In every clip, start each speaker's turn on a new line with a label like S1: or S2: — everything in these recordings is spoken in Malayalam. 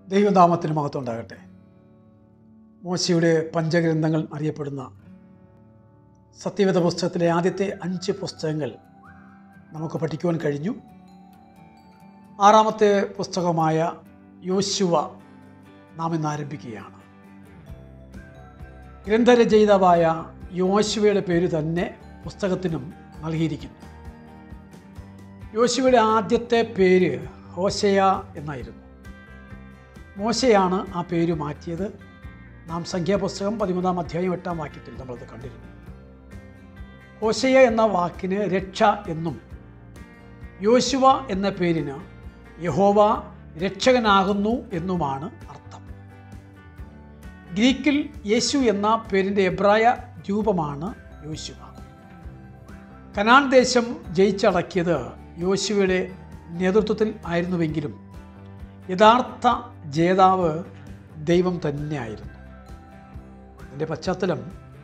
S1: ദൈവനാമത്തിന് മഹത്വം ഉണ്ടാകട്ടെ മോശയുടെ പഞ്ചഗ്രന്ഥങ്ങൾ അറിയപ്പെടുന്ന സത്യവേദ പുസ്തകത്തിലെ ആദ്യത്തെ അഞ്ച് പുസ്തകങ്ങൾ നമുക്ക് പഠിക്കുവാൻ കഴിഞ്ഞു ആറാമത്തെ പുസ്തകമായ യോശുവ നാം ഇന്ന് ആരംഭിക്കുകയാണ് ഗ്രന്ഥരചയിതാവായ യോശുവയുടെ പേര് തന്നെ പുസ്തകത്തിനും നൽകിയിരിക്കുന്നു യോശുവയുടെ ആദ്യത്തെ പേര് ഹോശയ എന്നായിരുന്നു മോശയാണ് ആ പേര് മാറ്റിയത് നാം സംഖ്യാപുസ്തകം പതിമൂന്നാം അധ്യായം എട്ടാം വാക്യത്തിൽ നമ്മളത് കണ്ടിരുന്നു ഹോശയ എന്ന വാക്കിന് രക്ഷ എന്നും യോശുവ എന്ന പേരിന് യഹോവ രക്ഷകനാകുന്നു എന്നുമാണ് അർത്ഥം ഗ്രീക്കിൽ യേശു എന്ന പേരിൻ്റെ എബ്രായ രൂപമാണ് യോശുവ കനാൻ ദേശം ജയിച്ചടക്കിയത് യോശുവയുടെ നേതൃത്വത്തിൽ ആയിരുന്നുവെങ്കിലും യഥാർത്ഥ ജേതാവ് ദൈവം തന്നെയായിരുന്നു അതിൻ്റെ പശ്ചാത്തലം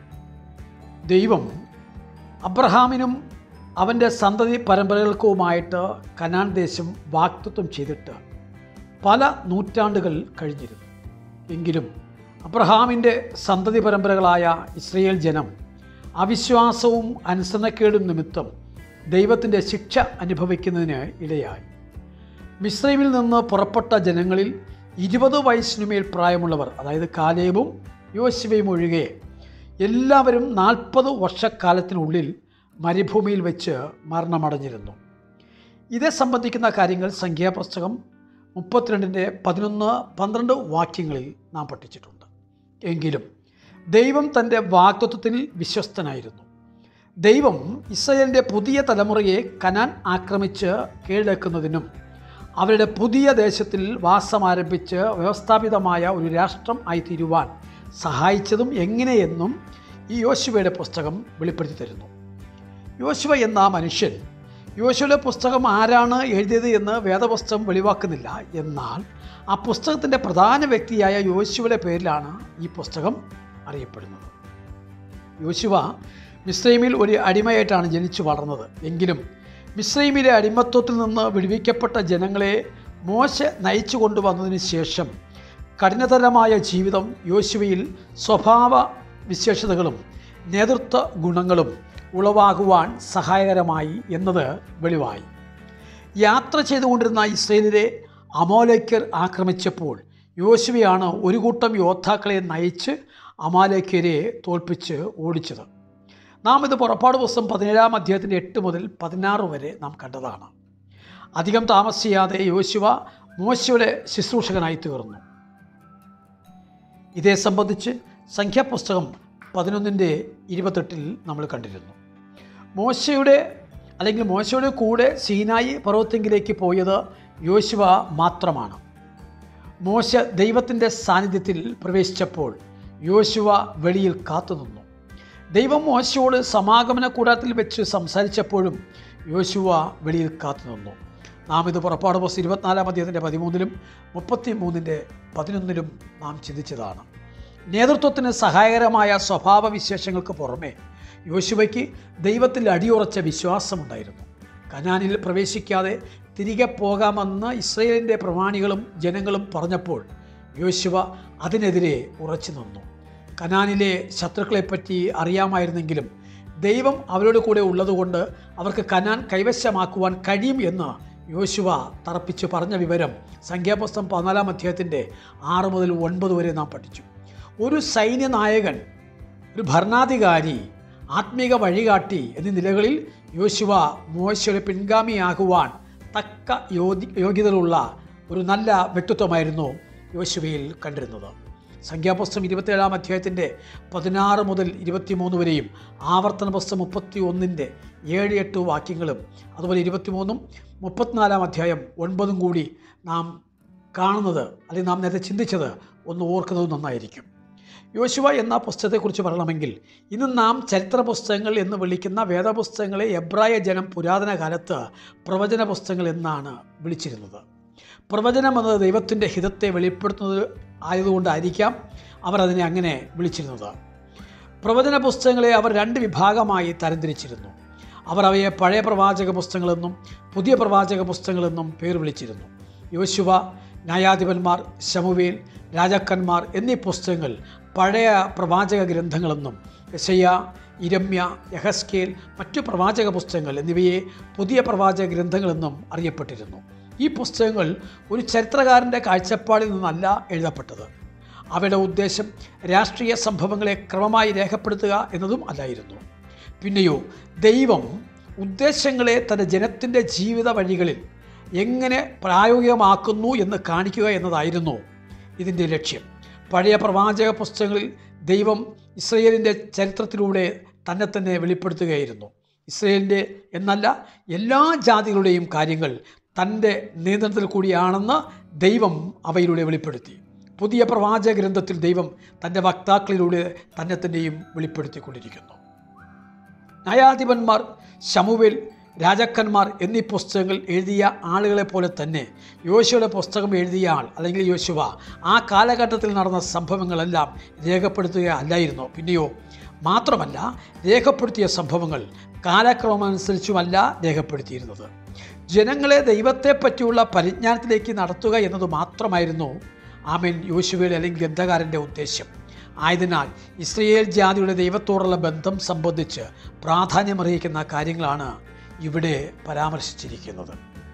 S1: ദൈവം അബ്രഹാമിനും അവൻ്റെ സന്തതി പരമ്പരകൾക്കുമായിട്ട് കനാൻ ദേശം വാക്തത്വം ചെയ്തിട്ട് പല നൂറ്റാണ്ടുകൾ കഴിഞ്ഞിരുന്നു എങ്കിലും അബ്രഹാമിൻ്റെ സന്തതി പരമ്പരകളായ ഇസ്രയേൽ ജനം അവിശ്വാസവും അനുസരണക്കേടും നിമിത്തം ദൈവത്തിൻ്റെ ശിക്ഷ അനുഭവിക്കുന്നതിന് ഇടയായി മിശ്രൈമിൽ നിന്ന് പുറപ്പെട്ട ജനങ്ങളിൽ ഇരുപത് വയസ്സിനുമേൽ പ്രായമുള്ളവർ അതായത് കാലേബും യോശുവയും ഒഴികെ എല്ലാവരും നാൽപ്പത് വർഷക്കാലത്തിനുള്ളിൽ മരുഭൂമിയിൽ വെച്ച് മരണമടഞ്ഞിരുന്നു ഇതേ സംബന്ധിക്കുന്ന കാര്യങ്ങൾ സംഖ്യാപുസ്തകം മുപ്പത്തിരണ്ടിൻ്റെ പതിനൊന്ന് പന്ത്രണ്ട് വാക്യങ്ങളിൽ നാം പഠിച്ചിട്ടുണ്ട് എങ്കിലും ദൈവം തൻ്റെ വാക്തത്വത്തിൽ വിശ്വസ്തനായിരുന്നു ദൈവം ഇസ്രയേലിൻ്റെ പുതിയ തലമുറയെ കനാൻ ആക്രമിച്ച് കീഴടക്കുന്നതിനും അവരുടെ പുതിയ ദേശത്തിൽ വാസം ആരംഭിച്ച് വ്യവസ്ഥാപിതമായ ഒരു രാഷ്ട്രം ആയിത്തീരുവാൻ സഹായിച്ചതും എങ്ങനെയെന്നും ഈ യോശുവയുടെ പുസ്തകം വെളിപ്പെടുത്തി തരുന്നു യോശുവ എന്ന മനുഷ്യൻ യോശുവയുടെ പുസ്തകം ആരാണ് എഴുതിയത് എന്ന് വേദപുസ്തകം വെളിവാക്കുന്നില്ല എന്നാൽ ആ പുസ്തകത്തിൻ്റെ പ്രധാന വ്യക്തിയായ യോശുവയുടെ പേരിലാണ് ഈ പുസ്തകം അറിയപ്പെടുന്നത് യോശുവ മിസ്രൈമിൽ ഒരു അടിമയായിട്ടാണ് ജനിച്ചു വളർന്നത് എങ്കിലും മിസ്രൈമിലെ അടിമത്വത്തിൽ നിന്ന് വിടുവിക്കപ്പെട്ട ജനങ്ങളെ മോശ നയിച്ചു കൊണ്ടുവന്നതിന് ശേഷം കഠിനതരമായ ജീവിതം യോശുവയിൽ സ്വഭാവ വിശേഷതകളും നേതൃത്വ ഗുണങ്ങളും ഉളവാകുവാൻ സഹായകരമായി എന്നത് വെളിവായി യാത്ര ചെയ്തുകൊണ്ടിരുന്ന ഇസ്രയേലിലെ അമോലേക്കർ ആക്രമിച്ചപ്പോൾ യോശുവയാണ് ഒരു കൂട്ടം യോദ്ധാക്കളെ നയിച്ച് അമാലേക്കരെ തോൽപ്പിച്ച് ഓടിച്ചത് നാം ഇത് പുറപ്പാട് പുസ്തകം പതിനേഴാം അധ്യായത്തിൻ്റെ എട്ട് മുതൽ പതിനാറ് വരെ നാം കണ്ടതാണ് അധികം താമസിയാതെ യോശുവ മോശയുടെ ശുശ്രൂഷകനായി തീർന്നു ഇതേ സംബന്ധിച്ച് സംഖ്യാപുസ്തകം പതിനൊന്നിൻ്റെ ഇരുപത്തെട്ടിൽ നമ്മൾ കണ്ടിരുന്നു മോശയുടെ അല്ലെങ്കിൽ മോശയുടെ കൂടെ സീനായി പർവ്വത്തിങ്കിലേക്ക് പോയത് യോശുവ മാത്രമാണ് മോശ ദൈവത്തിൻ്റെ സാന്നിധ്യത്തിൽ പ്രവേശിച്ചപ്പോൾ യോശുവ വെളിയിൽ കാത്തുനിന്നു ദൈവം മോശയോട് സമാഗമന കൂടാരത്തിൽ വെച്ച് സംസാരിച്ചപ്പോഴും യോശുവ വെളിയിൽ കാത്തുനിന്നു നാം ഇത് പുറപ്പാട് പോസ്റ്റ് ഇരുപത്തിനാലാം അധ്യായത്തിൻ്റെ പതിമൂന്നിലും മുപ്പത്തി മൂന്നിൻ്റെ പതിനൊന്നിലും നാം ചിന്തിച്ചതാണ് നേതൃത്വത്തിന് സഹായകരമായ സ്വഭാവ വിശേഷങ്ങൾക്ക് പുറമെ യോശുവയ്ക്ക് ദൈവത്തിൽ അടിയുറച്ച വിശ്വാസമുണ്ടായിരുന്നു കനാനിൽ പ്രവേശിക്കാതെ തിരികെ പോകാമെന്ന് ഇസ്രയേലിൻ്റെ പ്രമാണികളും ജനങ്ങളും പറഞ്ഞപ്പോൾ യോശുവ അതിനെതിരെ ഉറച്ചു നിന്നു കനാനിലെ ശത്രുക്കളെപ്പറ്റി അറിയാമായിരുന്നെങ്കിലും ദൈവം അവരുടെ കൂടെ ഉള്ളതുകൊണ്ട് അവർക്ക് കനാൻ കൈവശമാക്കുവാൻ കഴിയും എന്ന് യോശുവ തറപ്പിച്ച് പറഞ്ഞ വിവരം സംഖ്യാപുസ്തകം പതിനാലാം അധ്യായത്തിൻ്റെ ആറ് മുതൽ ഒൻപത് വരെ നാം പഠിച്ചു ഒരു സൈന്യനായകൻ ഒരു ഭരണാധികാരി ആത്മീക വഴികാട്ടി എന്നീ നിലകളിൽ യോശുവ മോശയുടെ പിൻഗാമിയാകുവാൻ തക്ക യോഗ്യ യോഗ്യതകളുള്ള ഒരു നല്ല വ്യക്തിത്വമായിരുന്നു യോശുവയിൽ കണ്ടിരുന്നത് സംഖ്യാപുസ്തകം ഇരുപത്തിയേഴാം അധ്യായത്തിൻ്റെ പതിനാറ് മുതൽ ഇരുപത്തിമൂന്ന് വരെയും ആവർത്തന പുസ്തകം മുപ്പത്തി ഒന്നിൻ്റെ ഏഴ് എട്ട് വാക്യങ്ങളും അതുപോലെ ഇരുപത്തിമൂന്നും മുപ്പത്തിനാലാം അധ്യായം ഒൻപതും കൂടി നാം കാണുന്നത് അല്ലെങ്കിൽ നാം നേരത്തെ ചിന്തിച്ചത് ഒന്ന് ഓർക്കുന്നത് നന്നായിരിക്കും യോശുവ എന്ന പുസ്തകത്തെക്കുറിച്ച് പറയണമെങ്കിൽ ഇന്ന് നാം ചരിത്ര പുസ്തകങ്ങൾ എന്ന് വിളിക്കുന്ന വേദപുസ്തകങ്ങളെ എബ്രായ ജനം പുരാതന കാലത്ത് പ്രവചന പുസ്തകങ്ങൾ എന്നാണ് വിളിച്ചിരുന്നത് പ്രവചനം എന്നത് ദൈവത്തിൻ്റെ ഹിതത്തെ വെളിപ്പെടുത്തുന്നത് ആയതുകൊണ്ടായിരിക്കാം അവർ അതിനെ അങ്ങനെ വിളിച്ചിരുന്നത് പ്രവചന പുസ്തകങ്ങളെ അവർ രണ്ട് വിഭാഗമായി തരംതിരിച്ചിരുന്നു അവർ അവയെ പഴയ പ്രവാചക പുസ്തകങ്ങളെന്നും പുതിയ പ്രവാചക പുസ്തകങ്ങളെന്നും പേർ വിളിച്ചിരുന്നു യോശുവ ന്യായാധിപന്മാർ ശമുവേൽ രാജാക്കന്മാർ എന്നീ പുസ്തകങ്ങൾ പഴയ പ്രവാചക ഗ്രന്ഥങ്ങളെന്നും യശയ്യ ഇരമ്യ യഹസ്കേൽ മറ്റു പ്രവാചക പുസ്തകങ്ങൾ എന്നിവയെ പുതിയ പ്രവാചക ഗ്രന്ഥങ്ങളെന്നും അറിയപ്പെട്ടിരുന്നു ഈ പുസ്തകങ്ങൾ ഒരു ചരിത്രകാരൻ്റെ കാഴ്ചപ്പാടിൽ നിന്നല്ല എഴുതപ്പെട്ടത് അവയുടെ ഉദ്ദേശം രാഷ്ട്രീയ സംഭവങ്ങളെ ക്രമമായി രേഖപ്പെടുത്തുക എന്നതും അല്ലായിരുന്നു പിന്നെയോ ദൈവം ഉദ്ദേശങ്ങളെ തൻ്റെ ജനത്തിൻ്റെ ജീവിത വഴികളിൽ എങ്ങനെ പ്രായോഗികമാക്കുന്നു എന്ന് കാണിക്കുക എന്നതായിരുന്നു ഇതിൻ്റെ ലക്ഷ്യം പഴയ പ്രവാചക പുസ്തകങ്ങളിൽ ദൈവം ഇസ്രയേലിൻ്റെ ചരിത്രത്തിലൂടെ തന്നെ തന്നെ വെളിപ്പെടുത്തുകയായിരുന്നു ഇസ്രയേലിൻ്റെ എന്നല്ല എല്ലാ ജാതികളുടെയും കാര്യങ്ങൾ തൻ്റെ നിയന്ത്രണത്തിൽ കൂടിയാണെന്ന് ദൈവം അവയിലൂടെ വെളിപ്പെടുത്തി പുതിയ പ്രവാചക ഗ്രന്ഥത്തിൽ ദൈവം തൻ്റെ വക്താക്കളിലൂടെ തന്നെ തന്നെയും വെളിപ്പെടുത്തിക്കൊണ്ടിരിക്കുന്നു ന്യായാധിപന്മാർ ശമുവേൽ രാജാക്കന്മാർ എന്നീ പുസ്തകങ്ങൾ എഴുതിയ ആളുകളെ പോലെ തന്നെ യോശുവയുടെ പുസ്തകം എഴുതിയ ആൾ അല്ലെങ്കിൽ യോശുവ ആ കാലഘട്ടത്തിൽ നടന്ന സംഭവങ്ങളെല്ലാം രേഖപ്പെടുത്തുക അല്ലായിരുന്നു പിന്നെയോ മാത്രമല്ല രേഖപ്പെടുത്തിയ സംഭവങ്ങൾ കാലക്രമമനുസരിച്ചുമല്ല രേഖപ്പെടുത്തിയിരുന്നത് ജനങ്ങളെ ദൈവത്തെ പറ്റിയുള്ള പരിജ്ഞാനത്തിലേക്ക് നടത്തുക എന്നത് മാത്രമായിരുന്നു ആമേൻ യോശുവയുടെ അല്ലെങ്കിൽ ഗ്രന്ഥകാരൻ്റെ ഉദ്ദേശ്യം ആയതിനാൽ ഇസ്രയേൽ ജാതിയുടെ ദൈവത്തോടുള്ള ബന്ധം സംബന്ധിച്ച് പ്രാധാന്യമറിയിക്കുന്ന കാര്യങ്ങളാണ് ഇവിടെ പരാമർശിച്ചിരിക്കുന്നത്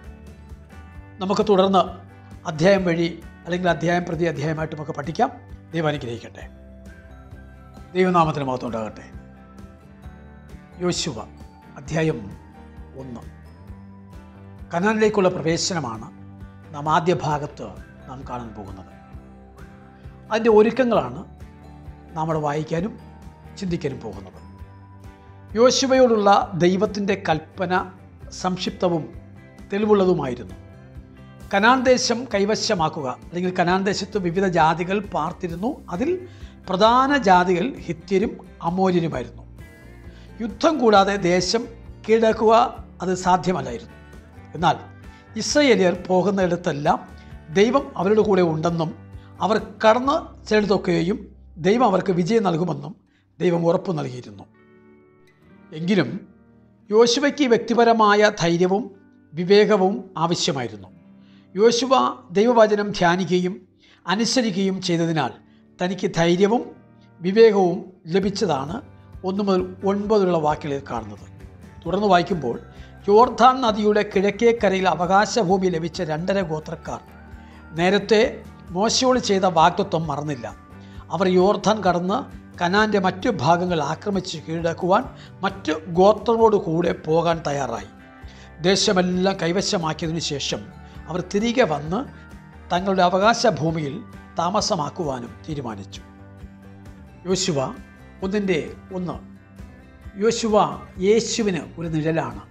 S1: നമുക്ക് തുടർന്ന് അധ്യായം വഴി അല്ലെങ്കിൽ അധ്യായം പ്രതി അധ്യായമായിട്ട് നമുക്ക് പഠിക്കാം ദൈവം അനുഗ്രഹിക്കട്ടെ ദൈവനാമത്തിന് മഹത്വം ഉണ്ടാകട്ടെ യോശുവ അധ്യായം ഒന്ന് കനാനിലേക്കുള്ള പ്രവേശനമാണ് നാം ആദ്യ ഭാഗത്ത് നാം കാണാൻ പോകുന്നത് അതിൻ്റെ ഒരുക്കങ്ങളാണ് നാം അവിടെ വായിക്കാനും ചിന്തിക്കാനും പോകുന്നത് യോശുവയോടുള്ള ദൈവത്തിൻ്റെ കൽപ്പന സംക്ഷിപ്തവും തെളിവുള്ളതുമായിരുന്നു കനാൻ ദേശം കൈവശമാക്കുക അല്ലെങ്കിൽ കനാൻ ദേശത്ത് വിവിധ ജാതികൾ പാർത്തിരുന്നു അതിൽ പ്രധാന ജാതികൾ ഹിത്യരും അമോര്യരുമായിരുന്നു യുദ്ധം കൂടാതെ ദേശം കീഴടക്കുക അത് സാധ്യമല്ലായിരുന്നു എന്നാൽ ഇസ്രയേലിയർ പോകുന്നിടത്തെല്ലാം ദൈവം അവരുടെ കൂടെ ഉണ്ടെന്നും അവർ കടന്ന് ചെലുത്തൊക്കെയും ദൈവം അവർക്ക് വിജയം നൽകുമെന്നും ദൈവം ഉറപ്പ് നൽകിയിരുന്നു എങ്കിലും യോശുവയ്ക്ക് വ്യക്തിപരമായ ധൈര്യവും വിവേകവും ആവശ്യമായിരുന്നു യോശുവ ദൈവവചനം ധ്യാനിക്കുകയും അനുസരിക്കുകയും ചെയ്തതിനാൽ തനിക്ക് ധൈര്യവും വിവേകവും ലഭിച്ചതാണ് ഒന്ന് മുതൽ ഒൻപതിലുള്ള വാക്കുകളിൽ കാണുന്നത് തുടർന്ന് വായിക്കുമ്പോൾ യോർധാൻ നദിയുടെ കിഴക്കേ കരയിൽ അവകാശഭൂമി ലഭിച്ച രണ്ടര ഗോത്രക്കാർ നേരത്തെ മോശയോട് ചെയ്ത വാഗ്ദത്വം മറന്നില്ല അവർ യോർധാൻ കടന്ന് കനാൻ്റെ മറ്റു ഭാഗങ്ങൾ ആക്രമിച്ച് കീഴടക്കുവാൻ മറ്റു ഗോത്രങ്ങളോട് കൂടെ പോകാൻ തയ്യാറായി ദേശമെല്ലാം കൈവശമാക്കിയതിനു ശേഷം അവർ തിരികെ വന്ന് തങ്ങളുടെ അവകാശ ഭൂമിയിൽ താമസമാക്കുവാനും തീരുമാനിച്ചു യോശുവ ഒന്നിൻ്റെ ഒന്ന് യോശുവ യേശുവിന് ഒരു നിഴലാണ്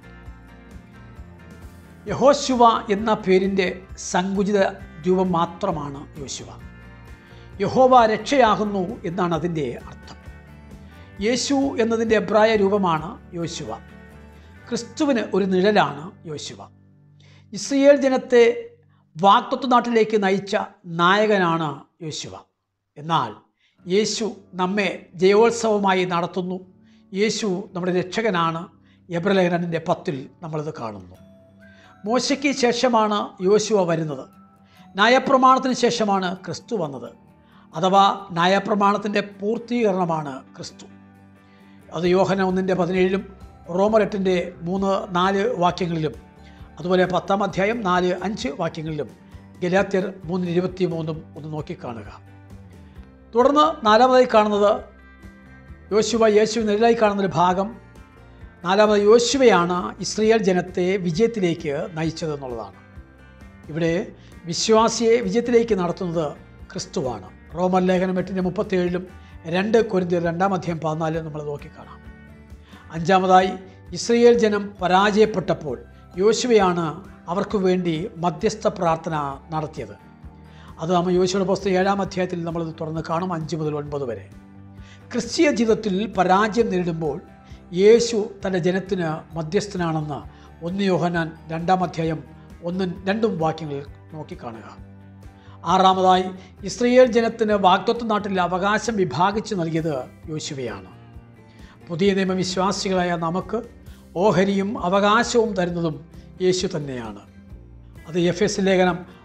S1: യഹോശുവ എന്ന പേരിൻ്റെ സങ്കുചിത രൂപം മാത്രമാണ് യോശുവ യഹോവ രക്ഷയാകുന്നു എന്നാണ് അതിൻ്റെ അർത്ഥം യേശു എന്നതിൻ്റെ അഭിപ്രായ രൂപമാണ് യോശുവ ക്രിസ്തുവിന് ഒരു നിഴലാണ് യോശുവ ഇസ്രയേൽ ജനത്തെ വാക്തത്വ നാട്ടിലേക്ക് നയിച്ച നായകനാണ് യോശുവ എന്നാൽ യേശു നമ്മെ ജയോത്സവമായി നടത്തുന്നു യേശു നമ്മുടെ രക്ഷകനാണ് എബ്രലേഖനൻ്റെ പത്തിൽ നമ്മളത് കാണുന്നു മോശയ്ക്ക് ശേഷമാണ് യോശുവ വരുന്നത് ന്യായപ്രമാണത്തിന് ശേഷമാണ് ക്രിസ്തു വന്നത് അഥവാ ന്യായപ്രമാണത്തിൻ്റെ പൂർത്തീകരണമാണ് ക്രിസ്തു അത് യോഹന ഒന്നിൻ്റെ പതിനേഴിലും റോമർ എട്ടിൻ്റെ മൂന്ന് നാല് വാക്യങ്ങളിലും അതുപോലെ പത്താം അധ്യായം നാല് അഞ്ച് വാക്യങ്ങളിലും ഗലാത്യർ മൂന്നിന് ഇരുപത്തി മൂന്നും ഒന്ന് നോക്കിക്കാണുക തുടർന്ന് നാലാമതായി കാണുന്നത് യോശുവ യേശു നിഴലായി കാണുന്നൊരു ഭാഗം നാലാമത് യോശുവയാണ് ഇസ്രയേൽ ജനത്തെ വിജയത്തിലേക്ക് നയിച്ചതെന്നുള്ളതാണ് ഇവിടെ വിശ്വാസിയെ വിജയത്തിലേക്ക് നടത്തുന്നത് ക്രിസ്തുവാണ് റോമൻ ലേഖനം എട്ടിൻ്റെ മുപ്പത്തേഴിലും രണ്ട് കൊരിന്തിയർ രണ്ടാം അധ്യായം പതിനാലിലും നമ്മൾ നോക്കിക്കാണാം അഞ്ചാമതായി ഇസ്രയേൽ ജനം പരാജയപ്പെട്ടപ്പോൾ യോശുവയാണ് അവർക്ക് വേണ്ടി മധ്യസ്ഥ പ്രാർത്ഥന നടത്തിയത് അത് നമ്മൾ യോശുവയുടെ പുസ്തകം ഏഴാം അധ്യായത്തിൽ നമ്മളത് തുറന്ന് കാണും അഞ്ച് മുതൽ ഒൻപത് വരെ ക്രിസ്തീയ ജീവിതത്തിൽ പരാജയം നേരിടുമ്പോൾ യേശു തൻ്റെ ജനത്തിന് മധ്യസ്ഥനാണെന്ന് ഒന്ന് യോഹനാൻ രണ്ടാം അധ്യായം ഒന്നും രണ്ടും വാക്യങ്ങളിൽ നോക്കിക്കാണുക ആറാമതായി ഇസ്രയേൽ ജനത്തിന് വാഗ്ദത്വ നാട്ടിൽ അവകാശം വിഭാഗിച്ചു നൽകിയത് യോശുവയാണ് പുതിയ നിയമവിശ്വാസികളായ നമുക്ക് ഓഹരിയും അവകാശവും തരുന്നതും യേശു തന്നെയാണ് അത് എഫ് എസ് ലേഖനം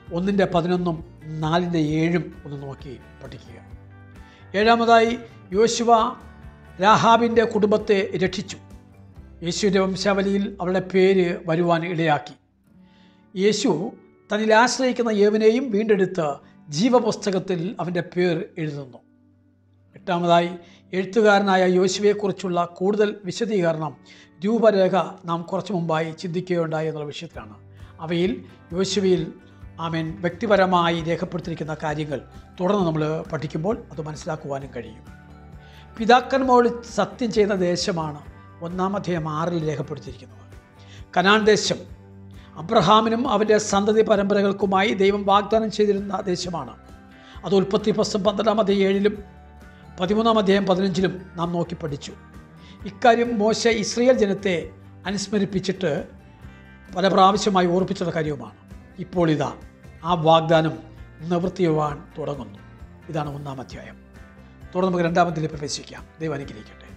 S1: ഒന്നിൻ്റെ പതിനൊന്നും നാലിൻ്റെ ഏഴും ഒന്ന് നോക്കി പഠിക്കുക ഏഴാമതായി യോശുവ രാഹാബിൻ്റെ കുടുംബത്തെ രക്ഷിച്ചു യേശുവിൻ്റെ വംശാവലിയിൽ അവളുടെ പേര് വരുവാൻ ഇടയാക്കി യേശു തന്നിൽ ആശ്രയിക്കുന്ന ഏവനെയും വീണ്ടെടുത്ത് ജീവപുസ്തകത്തിൽ അവൻ്റെ പേർ എഴുതുന്നു എട്ടാമതായി എഴുത്തുകാരനായ യോശുവയെക്കുറിച്ചുള്ള കൂടുതൽ വിശദീകരണം രൂപരേഖ നാം കുറച്ചു മുമ്പായി ചിന്തിക്കുകയുണ്ടായി എന്നുള്ള വിഷയത്തിലാണ് അവയിൽ യോശുവയിൽ ആമേൻ വ്യക്തിപരമായി രേഖപ്പെടുത്തിയിരിക്കുന്ന കാര്യങ്ങൾ തുടർന്ന് നമ്മൾ പഠിക്കുമ്പോൾ അത് മനസ്സിലാക്കുവാനും കഴിയും പിതാക്കന്മാരോട് സത്യം ചെയ്ത ദേശമാണ് ഒന്നാമധ്യായം ആറിൽ രേഖപ്പെടുത്തിയിരിക്കുന്നത് കനാൻ ദേശം അബ്രഹാമിനും അവൻ്റെ സന്തതി പരമ്പരകൾക്കുമായി ദൈവം വാഗ്ദാനം ചെയ്തിരുന്ന ദേശമാണ് അത് ഉൽപ്പത്തി പുസ്തകം പന്ത്രണ്ടാം അധ്യായം ഏഴിലും പതിമൂന്നാം അധ്യായം പതിനഞ്ചിലും നാം നോക്കി പഠിച്ചു ഇക്കാര്യം മോശ ഇസ്രയേൽ ജനത്തെ അനുസ്മരിപ്പിച്ചിട്ട് പല പ്രാവശ്യമായി ഓർപ്പിച്ചുള്ള കാര്യവുമാണ് ഇപ്പോൾ ഇതാ ആ വാഗ്ദാനം നിവൃത്തിയുവാൻ തുടങ്ങുന്നു ഇതാണ് ഒന്നാം അധ്യായം തുടർന്ന് നമുക്ക് രണ്ടാമത്തിൽ പ്രവേശിക്കാം ദൈവം അനുഗ്രഹിക്കട്ടെ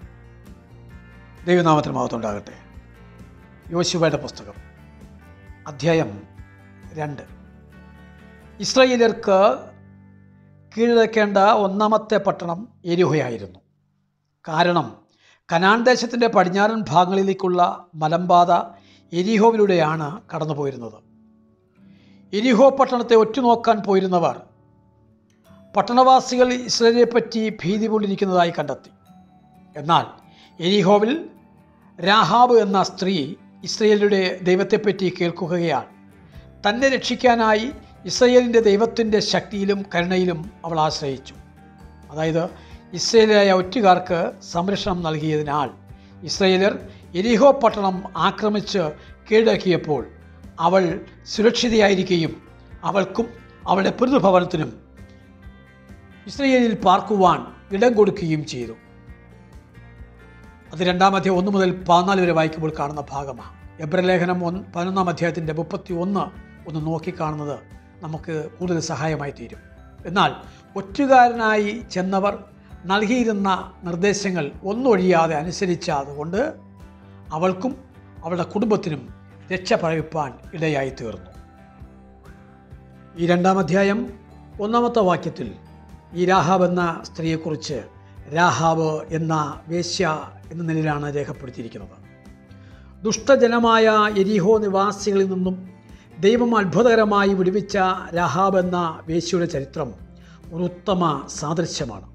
S1: ദൈവനാമത്തിന് മഹത്വമുണ്ടാകട്ടെ യോശുവയുടെ പുസ്തകം അധ്യായം രണ്ട് ഇസ്രയേലർക്ക് കീഴടക്കേണ്ട ഒന്നാമത്തെ പട്ടണം എരിഹോയായിരുന്നു കാരണം കനാൻ ദേശത്തിൻ്റെ പടിഞ്ഞാറൻ ഭാഗങ്ങളിലേക്കുള്ള മലമ്പാത എരിഹോവിലൂടെയാണ് കടന്നുപോയിരുന്നത് എരിഹോ പട്ടണത്തെ ഒറ്റുനോക്കാൻ പോയിരുന്നവർ പട്ടണവാസികൾ ഇസ്രയേലിനെ പറ്റി ഭീതി കൊണ്ടിരിക്കുന്നതായി കണ്ടെത്തി എന്നാൽ എരിഹോവിൽ രാഹാബ് എന്ന സ്ത്രീ ഇസ്രയേലിയുടെ ദൈവത്തെപ്പറ്റി കേൾക്കുകയാണ് തന്നെ രക്ഷിക്കാനായി ഇസ്രയേലിൻ്റെ ദൈവത്തിൻ്റെ ശക്തിയിലും കരുണയിലും അവൾ ആശ്രയിച്ചു അതായത് ഇസ്രയേലായ ഒറ്റുകാർക്ക് സംരക്ഷണം നൽകിയതിനാൽ ഇസ്രയേലർ എരിഹോ പട്ടണം ആക്രമിച്ച് കീഴടക്കിയപ്പോൾ അവൾ സുരക്ഷിതയായിരിക്കുകയും അവൾക്കും അവളുടെ പിതൃഭവനത്തിനും ഇസ്രയേലിൽ പാർക്കുവാൻ ഇടം കൊടുക്കുകയും ചെയ്തു അത് രണ്ടാം അധ്യായം ഒന്ന് മുതൽ പതിനാല് വരെ വായിക്കുമ്പോൾ കാണുന്ന ഭാഗമാണ് എബ്രലേഖനം ഒന്ന് പതിനൊന്നാം അധ്യായത്തിൻ്റെ മുപ്പത്തി ഒന്ന് ഒന്ന് നോക്കിക്കാണുന്നത് നമുക്ക് കൂടുതൽ സഹായമായി തീരും എന്നാൽ ഒറ്റുകാരനായി ചെന്നവർ നൽകിയിരുന്ന നിർദ്ദേശങ്ങൾ ഒന്നൊഴിയാതെ അനുസരിച്ചതുകൊണ്ട് അവൾക്കും അവളുടെ കുടുംബത്തിനും രക്ഷ പ്രാപിപ്പാൻ ഇടയായി തീർന്നു ഈ രണ്ടാം അധ്യായം ഒന്നാമത്തെ വാക്യത്തിൽ ഈ രാഹാബ് എന്ന സ്ത്രീയെക്കുറിച്ച് രാഹാബ് എന്ന വേശ്യ എന്ന നിലയിലാണ് രേഖപ്പെടുത്തിയിരിക്കുന്നത് ദുഷ്ടജനമായ എരിഹോ നിവാസികളിൽ നിന്നും ദൈവം അത്ഭുതകരമായി വിടുവിച്ച രാഹാബ് എന്ന വേശ്യയുടെ ചരിത്രം ഒരു ഉത്തമ സാദൃശ്യമാണ്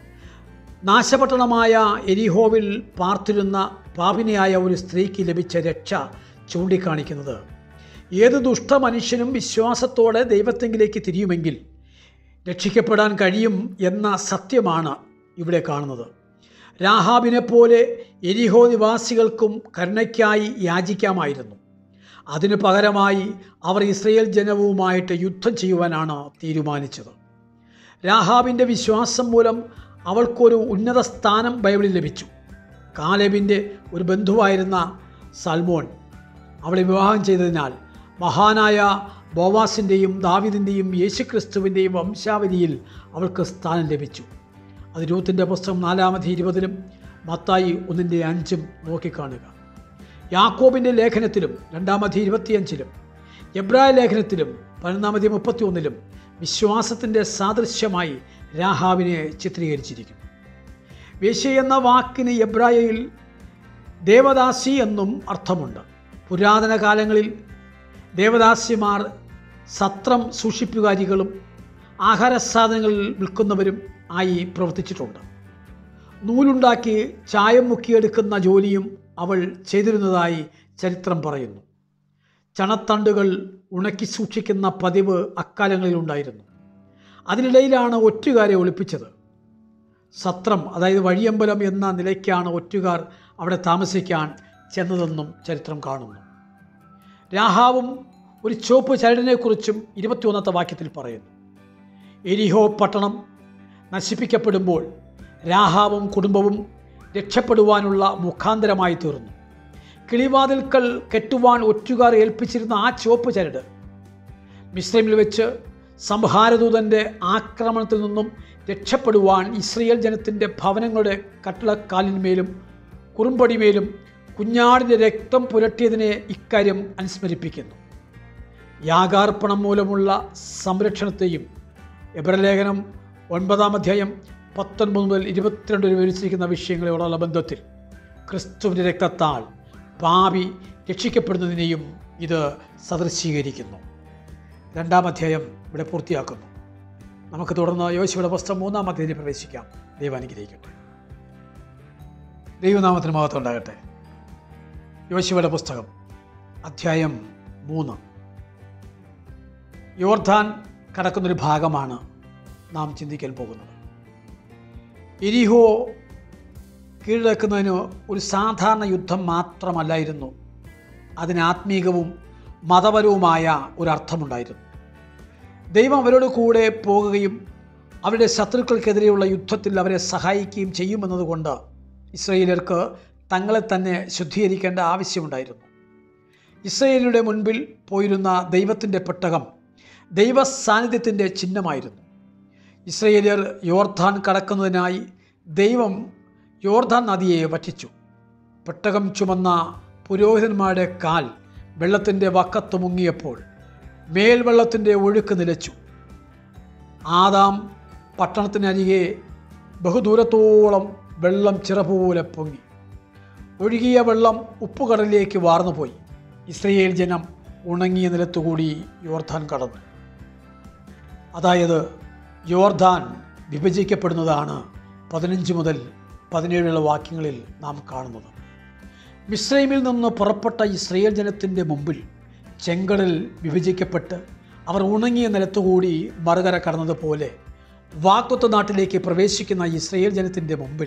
S1: നാശപട്ടണമായ എരിഹോവിൽ പാർത്തിരുന്ന പാപിനിയായ ഒരു സ്ത്രീക്ക് ലഭിച്ച രക്ഷ ചൂണ്ടിക്കാണിക്കുന്നത് ഏത് ദുഷ്ടമനുഷ്യനും വിശ്വാസത്തോടെ ദൈവത്തെങ്കിലേക്ക് തിരിയുമെങ്കിൽ രക്ഷിക്കപ്പെടാൻ കഴിയും എന്ന സത്യമാണ് ഇവിടെ കാണുന്നത് രാഹാബിനെ പോലെ എരിഹോ നിവാസികൾക്കും കരുണയ്ക്കായി യാചിക്കാമായിരുന്നു അതിനു പകരമായി അവർ ഇസ്രയേൽ ജനവുമായിട്ട് യുദ്ധം ചെയ്യുവാനാണ് തീരുമാനിച്ചത് രാഹാബിൻ്റെ വിശ്വാസം മൂലം അവൾക്കൊരു ഉന്നത സ്ഥാനം ബൈബിളിൽ ലഭിച്ചു കാലേബിൻ്റെ ഒരു ബന്ധുവായിരുന്ന സൽമോൻ അവളെ വിവാഹം ചെയ്തതിനാൽ മഹാനായ ബോവാസിൻ്റെയും ദാവിദിൻ്റെയും യേശുക്രിസ്തുവിൻ്റെയും വംശാവലിയിൽ അവൾക്ക് സ്ഥാനം ലഭിച്ചു അത് രൂത്തിൻ്റെ പുസ്തകം നാലാമത് ഇരുപതിലും മത്തായി ഒന്നിൻ്റെ അഞ്ചും നോക്കിക്കാണുക യാക്കോബിൻ്റെ ലേഖനത്തിലും രണ്ടാമതി ഇരുപത്തിയഞ്ചിലും എബ്രായ ലേഖനത്തിലും പതിനൊന്നാമതി മുപ്പത്തി ഒന്നിലും വിശ്വാസത്തിൻ്റെ സാദൃശ്യമായി രാഹാവിനെ ചിത്രീകരിച്ചിരിക്കുന്നു വേശ്യ എന്ന വാക്കിന് എബ്രായയിൽ ദേവദാസി എന്നും അർത്ഥമുണ്ട് പുരാതന കാലങ്ങളിൽ ദേവദാസിമാർ സത്രം സൂക്ഷിപ്പുകാരികളും ആഹാരസാധനങ്ങൾ വിൽക്കുന്നവരും ആയി പ്രവർത്തിച്ചിട്ടുണ്ട് നൂലുണ്ടാക്കി ചായം മുക്കിയെടുക്കുന്ന ജോലിയും അവൾ ചെയ്തിരുന്നതായി ചരിത്രം പറയുന്നു ചണത്തണ്ടുകൾ ഉണക്കി സൂക്ഷിക്കുന്ന പതിവ് അക്കാലങ്ങളിലുണ്ടായിരുന്നു അതിനിടയിലാണ് ഒറ്റുകാരെ ഒളിപ്പിച്ചത് സത്രം അതായത് വഴിയമ്പലം എന്ന നിലയ്ക്കാണ് ഒറ്റുകാർ അവിടെ താമസിക്കാൻ ചെന്നതെന്നും ചരിത്രം കാണുന്നു രാഹാവും ഒരു ചുവപ്പ് ചരടിനെക്കുറിച്ചും ഇരുപത്തിയൊന്നത്തെ വാക്യത്തിൽ പറയുന്നു എരിഹോ പട്ടണം നശിപ്പിക്കപ്പെടുമ്പോൾ രാഹാവും കുടുംബവും രക്ഷപ്പെടുവാനുള്ള മുഖാന്തരമായി തീർന്നു കിളിവാതിൽക്കൽ കെട്ടുവാൻ ഒറ്റുകാർ ഏൽപ്പിച്ചിരുന്ന ആ ചുവപ്പ് ചരട് മിശ്രമിൽ വെച്ച് സംഹാരദൂതൻ്റെ ആക്രമണത്തിൽ നിന്നും രക്ഷപ്പെടുവാൻ ഇസ്രയേൽ ജനത്തിൻ്റെ ഭവനങ്ങളുടെ കട്ടിളക്കാലിന്മേലും കുറുമ്പടിമേലും കുഞ്ഞാടിൻ്റെ രക്തം പുരട്ടിയതിനെ ഇക്കാര്യം അനുസ്മരിപ്പിക്കുന്നു യാഗാർപ്പണം മൂലമുള്ള സംരക്ഷണത്തെയും എബ്രലേഖനം ഒൻപതാം അധ്യായം പത്തൊൻപത് മുതൽ ഇരുപത്തിരണ്ട് വരെ വിവരിച്ചിരിക്കുന്ന വിഷയങ്ങളോടുള്ള ബന്ധത്തിൽ ക്രിസ്തുവിൻ്റെ രക്തത്താൽ പാപി രക്ഷിക്കപ്പെടുന്നതിനെയും ഇത് സദൃശീകരിക്കുന്നു രണ്ടാം അധ്യായം ഇവിടെ പൂർത്തിയാക്കുന്നു നമുക്ക് തുടർന്ന് യോശുവയുടെ പുസ്തകം മൂന്നാം അധ്യായത്തിൽ പ്രവേശിക്കാം ദൈവം അനുഗ്രഹിക്കട്ടെ ദൈവനാമത്തിന് മഹത്വം ഉണ്ടാകട്ടെ യോശുവയുടെ പുസ്തകം അധ്യായം മൂന്ന് യോർധാൻ കടക്കുന്നൊരു ഭാഗമാണ് നാം ചിന്തിക്കാൻ പോകുന്നത് ഇരിഹോ കീഴടക്കുന്നതിന് ഒരു സാധാരണ യുദ്ധം മാത്രമല്ലായിരുന്നു അതിന് ആത്മീകവും മതപരവുമായ ഒരർത്ഥമുണ്ടായിരുന്നു ദൈവം അവരോട് കൂടെ പോകുകയും അവരുടെ ശത്രുക്കൾക്കെതിരെയുള്ള യുദ്ധത്തിൽ അവരെ സഹായിക്കുകയും ചെയ്യുമെന്നതുകൊണ്ട് ഇസ്രയേലർക്ക് തങ്ങളെ തന്നെ ശുദ്ധീകരിക്കേണ്ട ആവശ്യമുണ്ടായിരുന്നു ഇസ്രയേലിയുടെ മുൻപിൽ പോയിരുന്ന ദൈവത്തിൻ്റെ പെട്ടകം ദൈവ സാന്നിധ്യത്തിൻ്റെ ചിഹ്നമായിരുന്നു ഇസ്രയേലിയർ യോർധാൻ കടക്കുന്നതിനായി ദൈവം യോർധാൻ നദിയെ വറ്റിച്ചു പെട്ടകം ചുമന്ന പുരോഹിതന്മാരുടെ കാൽ വെള്ളത്തിൻ്റെ വക്കത്ത് മുങ്ങിയപ്പോൾ മേൽവെള്ളത്തിൻ്റെ ഒഴുക്ക് നിലച്ചു ആദാം പട്ടണത്തിനരികെ ബഹുദൂരത്തോളം വെള്ളം ചിറപോലെ പൊങ്ങി ഒഴുകിയ വെള്ളം ഉപ്പുകടലിലേക്ക് വാർന്നുപോയി ഇസ്രയേൽ ജനം ഉണങ്ങിയ നിലത്തുകൂടി യോർധാൻ കടന്നു അതായത് യോർധാൻ വിഭജിക്കപ്പെടുന്നതാണ് പതിനഞ്ച് മുതൽ പതിനേഴുള്ള വാക്യങ്ങളിൽ നാം കാണുന്നത് മിസ്രൈമിൽ നിന്ന് പുറപ്പെട്ട ഇസ്രയേൽ ജനത്തിൻ്റെ മുമ്പിൽ ചെങ്കടൽ വിഭജിക്കപ്പെട്ട് അവർ ഉണങ്ങിയ നിലത്തുകൂടി മറുകര കടന്നതുപോലെ വാക്കുത്ത നാട്ടിലേക്ക് പ്രവേശിക്കുന്ന ഇസ്രയേൽ ജനത്തിൻ്റെ മുമ്പിൽ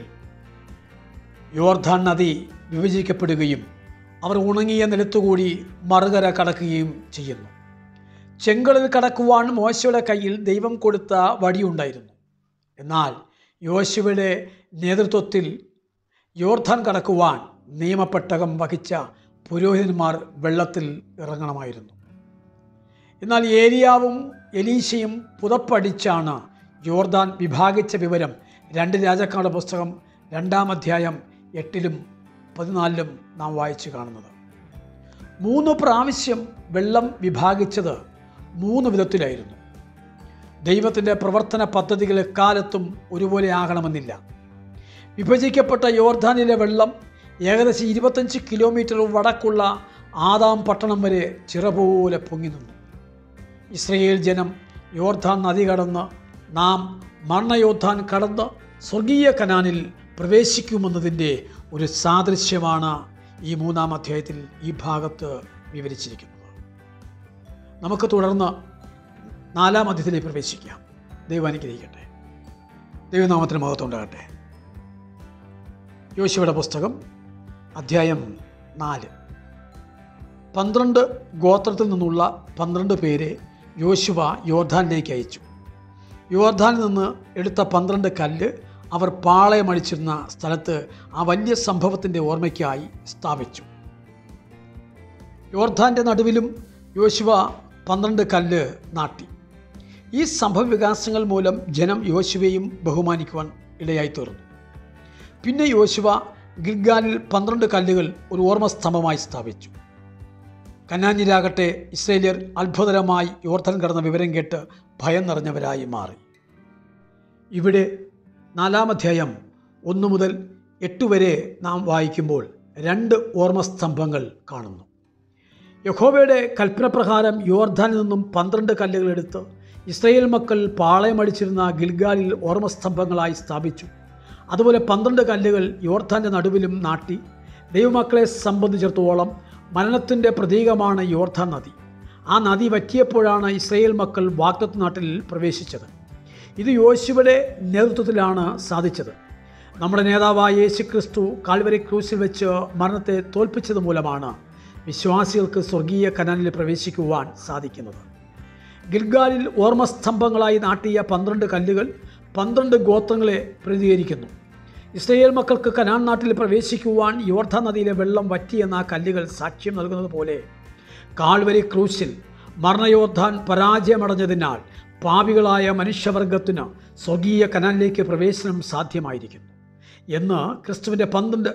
S1: യോർധാൻ നദി വിഭജിക്കപ്പെടുകയും അവർ ഉണങ്ങിയ നിലത്തുകൂടി മറുകര കടക്കുകയും ചെയ്യുന്നു ചെങ്കടൽ കടക്കുവാൻ മോശയുടെ കയ്യിൽ ദൈവം കൊടുത്ത വടിയുണ്ടായിരുന്നു എന്നാൽ യോശുവയുടെ നേതൃത്വത്തിൽ യോർധാൻ കടക്കുവാൻ നിയമപ്പെട്ടകം വഹിച്ച പുരോഹിതന്മാർ വെള്ളത്തിൽ ഇറങ്ങണമായിരുന്നു എന്നാൽ ഏലിയാവും എലീശയും പുതപ്പടിച്ചാണ് യോർദാൻ വിഭാഗിച്ച വിവരം രണ്ട് രാജാക്കളുടെ പുസ്തകം രണ്ടാം അധ്യായം എട്ടിലും പതിനാലിലും നാം വായിച്ചു കാണുന്നത് മൂന്ന് പ്രാവശ്യം വെള്ളം വിഭാഗിച്ചത് മൂന്ന് വിധത്തിലായിരുന്നു ദൈവത്തിൻ്റെ പ്രവർത്തന പദ്ധതികൾ എക്കാലത്തും ഒരുപോലെ ആകണമെന്നില്ല വിഭജിക്കപ്പെട്ട യോർധാനിലെ വെള്ളം ഏകദേശം ഇരുപത്തഞ്ച് കിലോമീറ്റർ വടക്കുള്ള ആദാം പട്ടണം വരെ ചിറപോലെ പൊങ്ങി നിന്നു ഇസ്രയേൽ ജനം യോർധാൻ നദി കടന്ന് നാം മരണയോദ്ധാൻ കടന്ന് സ്വർഗീയ കനാനിൽ പ്രവേശിക്കുമെന്നതിൻ്റെ ഒരു സാദൃശ്യമാണ് ഈ മൂന്നാം അധ്യായത്തിൽ ഈ ഭാഗത്ത് വിവരിച്ചിരിക്കുന്നത് നമുക്ക് തുടർന്ന് നാലാം അധ്യായത്തിലേക്ക് പ്രവേശിക്കാം ദൈവം അനുഗ്രഹിക്കട്ടെ ദൈവനാമത്തിന് മഹത്വം ഉണ്ടാകട്ടെ യോശുവയുടെ പുസ്തകം അധ്യായം നാല് പന്ത്രണ്ട് ഗോത്രത്തിൽ നിന്നുള്ള പന്ത്രണ്ട് പേരെ യോശുവ യോർധാനിലേക്ക് അയച്ചു യോർധാനിൽ നിന്ന് എടുത്ത പന്ത്രണ്ട് കല്ല് അവർ പാളയമടിച്ചിരുന്ന സ്ഥലത്ത് ആ വലിയ സംഭവത്തിൻ്റെ ഓർമ്മയ്ക്കായി സ്ഥാപിച്ചു യോർധാൻ്റെ നടുവിലും യോശുവ പന്ത്രണ്ട് കല്ല് നാട്ടി ഈ സംഭവ വികാസങ്ങൾ മൂലം ജനം യോശുവയും ബഹുമാനിക്കുവാൻ ഇടയായി തീർന്നു പിന്നെ യോശുവ ഗിൽഗാലിൽ പന്ത്രണ്ട് കല്ലുകൾ ഒരു ഓർമ്മസ്തംഭമായി സ്ഥാപിച്ചു കന്നാഞ്ഞിരാകട്ടെ ഇസ്രേലിയർ അത്ഭുതകരമായി യോർദ്ധൻ കടന്ന വിവരം കേട്ട് ഭയം നിറഞ്ഞവരായി മാറി ഇവിടെ നാലാം അധ്യായം ഒന്ന് മുതൽ എട്ട് വരെ നാം വായിക്കുമ്പോൾ രണ്ട് ഓർമ്മസ്തംഭങ്ങൾ കാണുന്നു യഹോവയുടെ കൽപ്പനപ്രകാരം യോർധാനിൽ നിന്നും പന്ത്രണ്ട് കല്ലുകൾ എടുത്ത് ഇസ്രയേൽ മക്കൾ പാളയമടിച്ചിരുന്ന ഗിൽഗാലിൽ ഓർമ്മസ്തംഭങ്ങളായി സ്ഥാപിച്ചു അതുപോലെ പന്ത്രണ്ട് കല്ലുകൾ യോർധാൻ്റെ നടുവിലും നാട്ടി ദൈവമക്കളെ സംബന്ധിച്ചിടത്തോളം മരണത്തിൻ്റെ പ്രതീകമാണ് യോർധാൻ നദി ആ നദി വറ്റിയപ്പോഴാണ് ഇസ്രയേൽ മക്കൾ വാഗ്ദത്ത് നാട്ടിൽ പ്രവേശിച്ചത് ഇത് യോശുവയുടെ നേതൃത്വത്തിലാണ് സാധിച്ചത് നമ്മുടെ നേതാവായ യേശു ക്രിസ്തു കാൽവരി ക്രൂസിൽ വെച്ച് മരണത്തെ തോൽപ്പിച്ചത് മൂലമാണ് വിശ്വാസികൾക്ക് സ്വർഗീയ കനാലിൽ പ്രവേശിക്കുവാൻ സാധിക്കുന്നത് ഗിൽഗാലിൽ ഓർമ്മസ്തംഭങ്ങളായി നാട്ടിയ പന്ത്രണ്ട് കല്ലുകൾ പന്ത്രണ്ട് ഗോത്രങ്ങളെ പ്രതികരിക്കുന്നു ഇസ്രയേൽ മക്കൾക്ക് കനാൻ നാട്ടിൽ പ്രവേശിക്കുവാൻ യോർധ നദിയിലെ വെള്ളം വറ്റിയെന്ന ആ കല്ലുകൾ സാക്ഷ്യം നൽകുന്നത് പോലെ കാൽവരി ക്രൂശിൽ മരണയോദ്ധാൻ പരാജയമടഞ്ഞതിനാൽ പാപികളായ മനുഷ്യവർഗത്തിന് സ്വർഗീയ കനാലിലേക്ക് പ്രവേശനം സാധ്യമായിരിക്കുന്നു എന്ന് ക്രിസ്തുവിൻ്റെ പന്ത്രണ്ട്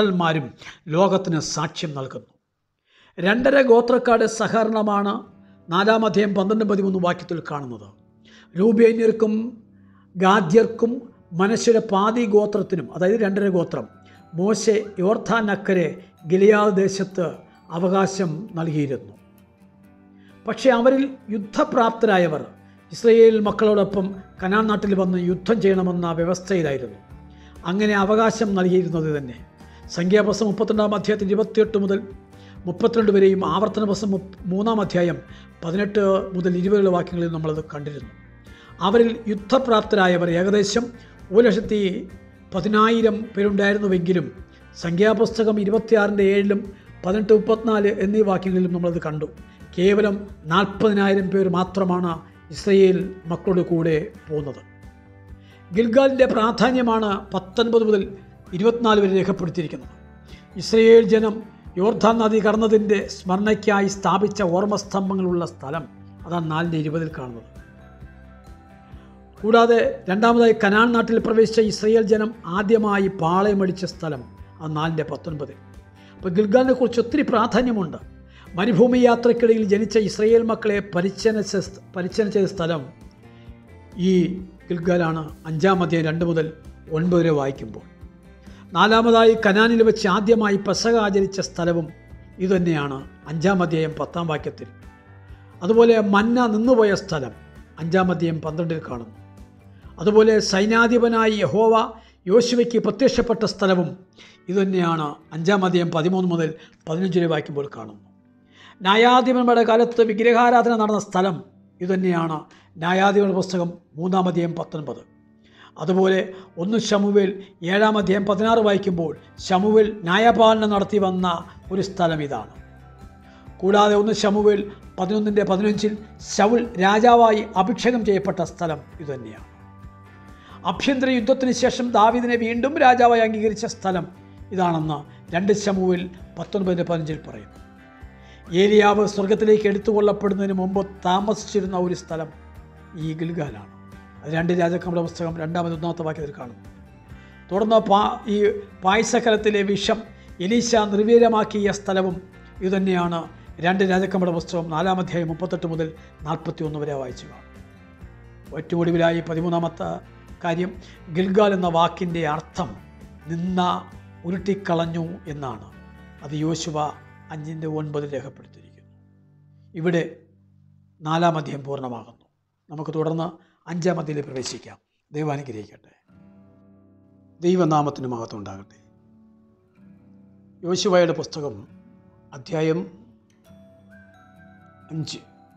S1: അപ്പോസ്തലന്മാരും ലോകത്തിന് സാക്ഷ്യം നൽകുന്നു രണ്ടര ഗോത്രക്കാരുടെ സഹകരണമാണ് നാലാം അധ്യായം പന്ത്രണ്ടും പതിമൂന്നും വാക്യത്തിൽ കാണുന്നത് രൂപേന്യർക്കും ഗാദ്യർക്കും മനശ്ശയുടെ പാതി ഗോത്രത്തിനും അതായത് രണ്ടര ഗോത്രം മോശെ യോർത്താൻ അക്കരെ ഗിലിയാദ് ദേശത്ത് അവകാശം നൽകിയിരുന്നു പക്ഷേ അവരിൽ യുദ്ധപ്രാപ്തരായവർ ഇസ്രയേൽ മക്കളോടൊപ്പം കനാൻ നാട്ടിൽ വന്ന് യുദ്ധം ചെയ്യണമെന്ന വ്യവസ്ഥയിലായിരുന്നു അങ്ങനെ അവകാശം നൽകിയിരുന്നത് തന്നെ സംഖ്യാപുസ്തകം മുപ്പത്തിരണ്ടാം അധ്യായത്തിൽ ഇരുപത്തിയെട്ട് മുതൽ മുപ്പത്തിരണ്ട് വരെയും ആവർത്തന പുസ്തകം മുപ്പ- മൂന്നാം അധ്യായം പതിനെട്ട് മുതൽ ഇരുപതുള്ള വാക്യങ്ങളിൽ നമ്മളത് കണ്ടിരുന്നു അവരിൽ യുദ്ധപ്രാപ്തരായവർ ഏകദേശം ഒരു ലക്ഷത്തി പതിനായിരം പേരുണ്ടായിരുന്നുവെങ്കിലും സംഖ്യാപുസ്തകം ഇരുപത്തിയാറിൻ്റെ ഏഴിലും പതിനെട്ട് മുപ്പത്തിനാല് എന്നീ വാക്യങ്ങളിലും നമ്മളത് കണ്ടു കേവലം നാൽപ്പതിനായിരം പേർ മാത്രമാണ് ഇസ്രയേൽ മക്കളുടെ കൂടെ പോകുന്നത് ഗിൽഗാലിൻ്റെ പ്രാധാന്യമാണ് പത്തൊൻപത് മുതൽ ഇരുപത്തിനാല് വരെ രേഖപ്പെടുത്തിയിരിക്കുന്നത് ഇസ്രയേൽ ജനം യോർധാൻ നദി കടന്നതിൻ്റെ സ്മരണയ്ക്കായി സ്ഥാപിച്ച ഓർമ്മസ്തംഭങ്ങളുള്ള സ്ഥലം അതാണ് നാലിൻ്റെ ഇരുപതിൽ കാണുന്നത് കൂടാതെ രണ്ടാമതായി കനാൻ നാട്ടിൽ പ്രവേശിച്ച ഇസ്രയേൽ ജനം ആദ്യമായി പാളയമടിച്ച സ്ഥലം അത് നാലിൻ്റെ പത്തൊൻപതിൽ അപ്പോൾ ഗിൽഗാലിനെ കുറിച്ച് ഒത്തിരി പ്രാധാന്യമുണ്ട് മരുഭൂമി യാത്രയ്ക്കിടയിൽ ജനിച്ച ഇസ്രയേൽ മക്കളെ പരിച്ഛനച്ച പരിച്ഛനിച്ച സ്ഥലം ഈ ഗിൽഗാലാണ് അഞ്ചാം അധ്യായം രണ്ട് മുതൽ ഒൻപത് വരെ വായിക്കുമ്പോൾ നാലാമതായി കനാനിൽ വെച്ച് ആദ്യമായി പെസക ആചരിച്ച സ്ഥലവും ഇതുതന്നെയാണ് അഞ്ചാം അധ്യായം പത്താം വാക്യത്തിൽ അതുപോലെ മന്ന നിന്നുപോയ സ്ഥലം അഞ്ചാം അധ്യായം പന്ത്രണ്ടിൽ കാണുന്നു അതുപോലെ സൈന്യാധിപനായി യഹോവ യോശുവയ്ക്ക് പ്രത്യക്ഷപ്പെട്ട സ്ഥലവും ഇതുതന്നെയാണ് അഞ്ചാം അധ്യായം പതിമൂന്ന് മുതൽ പതിനഞ്ച് വരെ വായിക്കുമ്പോൾ കാണുന്നു ന്യായാധിപന്മാരുടെ കാലത്ത് വിഗ്രഹാരാധന നടന്ന സ്ഥലം ഇതുതന്നെയാണ് ന്യായാധിപന്റെ പുസ്തകം മൂന്നാം അധ്യായം പത്തൊൻപത് അതുപോലെ ഒന്ന് ശമുവേൽ ഏഴാം അധ്യായം പതിനാറ് വായിക്കുമ്പോൾ ശമുവേൽ ന്യായപാലനം നടത്തി വന്ന ഒരു സ്ഥലം ഇതാണ് കൂടാതെ ഒന്ന് ശമുവേൽ പതിനൊന്നിൻ്റെ പതിനഞ്ചിൽ ശൗൽ രാജാവായി അഭിഷേകം ചെയ്യപ്പെട്ട സ്ഥലം ഇതുതന്നെയാണ് ആഭ്യന്തര യുദ്ധത്തിന് ശേഷം ദാവീദിനെ വീണ്ടും രാജാവായി അംഗീകരിച്ച സ്ഥലം ഇതാണെന്ന് രണ്ട് ശമുവിൽ പത്തൊൻപതിൻ്റെ പതിനഞ്ചിൽ പറയുന്നു ഏലിയാവ് സ്വർഗത്തിലേക്ക് എടുത്തുകൊള്ളപ്പെടുന്നതിന് മുമ്പ് താമസിച്ചിരുന്ന ഒരു സ്ഥലം ഈ ഗിൽഗാലാണ് അത് രണ്ട് രാജാക്കന്മാരുടെ പുസ്തകം രണ്ടാമത് ഒന്നാമത്തെ വാക്യത്തിൽ കാണുന്നു തുടർന്ന് പാ ഈ പായസക്കലത്തിലെ വിഷം എലീശ നിർവീര്യമാക്കിയ സ്ഥലവും ഇതുതന്നെയാണ് രണ്ട് രാജാക്കന്മാരുടെ പുസ്തകം നാലാം അധ്യായം മുപ്പത്തെട്ട് മുതൽ നാൽപ്പത്തി ഒന്ന് വരെ വായിച്ചു കാണും ഏറ്റവും ഒടുവിലായി പതിമൂന്നാമത്തെ കാര്യം ഗിൽഗാൽ എന്ന വാക്കിൻ്റെ അർത്ഥം നിന്ന ഉരുട്ടിക്കളഞ്ഞു എന്നാണ് അത് യോശുവ അഞ്ചിൻ്റെ ഒൻപതിൽ രേഖപ്പെടുത്തിയിരിക്കുന്നു ഇവിടെ നാലാം അധ്യായം പൂർണ്ണമാകുന്നു നമുക്ക് തുടർന്ന് അഞ്ചാം അധ്യയിൽ പ്രവേശിക്കാം ദൈവം അനുഗ്രഹിക്കട്ടെ ദൈവനാമത്തിന് മഹത്വം ഉണ്ടാകട്ടെ യോശുവയുടെ പുസ്തകം അധ്യായം അഞ്ച്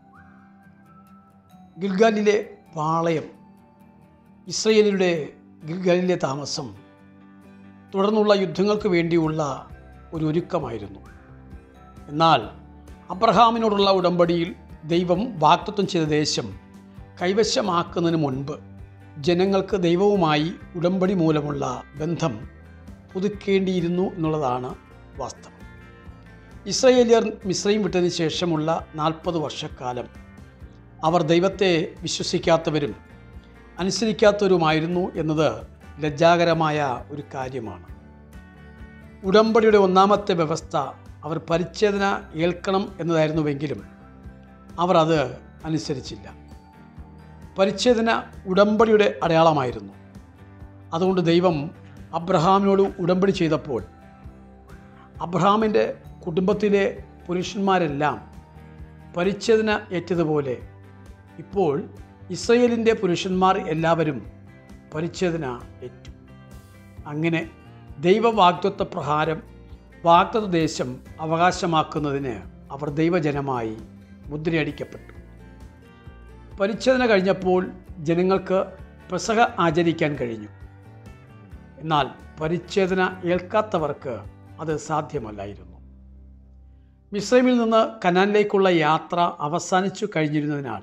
S1: ഗിൽഗാലിലെ പാളയം ഇസ്രയേലിയുടെ ഗിൽഗാലിലെ താമസം തുടർന്നുള്ള യുദ്ധങ്ങൾക്ക് വേണ്ടിയുള്ള ഒരു ഒരുക്കമായിരുന്നു എന്നാൽ അബ്രഹാമിനോടുള്ള ഉടമ്പടിയിൽ ദൈവം വാക്തത്വം ചെയ്ത ദേശം കൈവശമാക്കുന്നതിന് മുൻപ് ജനങ്ങൾക്ക് ദൈവവുമായി ഉടമ്പടി മൂലമുള്ള ബന്ധം പുതുക്കേണ്ടിയിരുന്നു എന്നുള്ളതാണ് വാസ്തവം ഇസ്രയേലിയർ മിശ്രയും വിട്ടതിന് ശേഷമുള്ള നാൽപ്പത് വർഷക്കാലം അവർ ദൈവത്തെ വിശ്വസിക്കാത്തവരും അനുസരിക്കാത്തവരുമായിരുന്നു എന്നത് ലജ്ജാകരമായ ഒരു കാര്യമാണ് ഉടമ്പടിയുടെ ഒന്നാമത്തെ വ്യവസ്ഥ അവർ പരിച്ഛേദന ഏൽക്കണം എന്നതായിരുന്നുവെങ്കിലും അവർ അത് അനുസരിച്ചില്ല പരിച്ഛേദന ഉടമ്പടിയുടെ അടയാളമായിരുന്നു അതുകൊണ്ട് ദൈവം അബ്രഹാമിനോട് ഉടമ്പടി ചെയ്തപ്പോൾ അബ്രഹാമിൻ്റെ കുടുംബത്തിലെ പുരുഷന്മാരെല്ലാം പരിച്ഛേദന ഏറ്റതുപോലെ ഇപ്പോൾ ഇസ്രയേലിൻ്റെ പുരുഷന്മാർ എല്ലാവരും പരിച്ഛേദന ഏറ്റു അങ്ങനെ ദൈവവാഗ്ദത്വ പ്രകാരം വാഗ്ദത്ത ദേശം അവകാശമാക്കുന്നതിന് അവർ ദൈവജനമായി മുദ്രയടിക്കപ്പെട്ടു പരിച്ഛേദന കഴിഞ്ഞപ്പോൾ ജനങ്ങൾക്ക് പെസഹ ആചരിക്കാൻ കഴിഞ്ഞു എന്നാൽ പരിച്ഛേദന ഏൽക്കാത്തവർക്ക് അത് സാധ്യമല്ലായിരുന്നു മിസ്രൈമിൽ നിന്ന് കനാനിലേക്കുള്ള യാത്ര അവസാനിച്ചു കഴിഞ്ഞിരുന്നതിനാൽ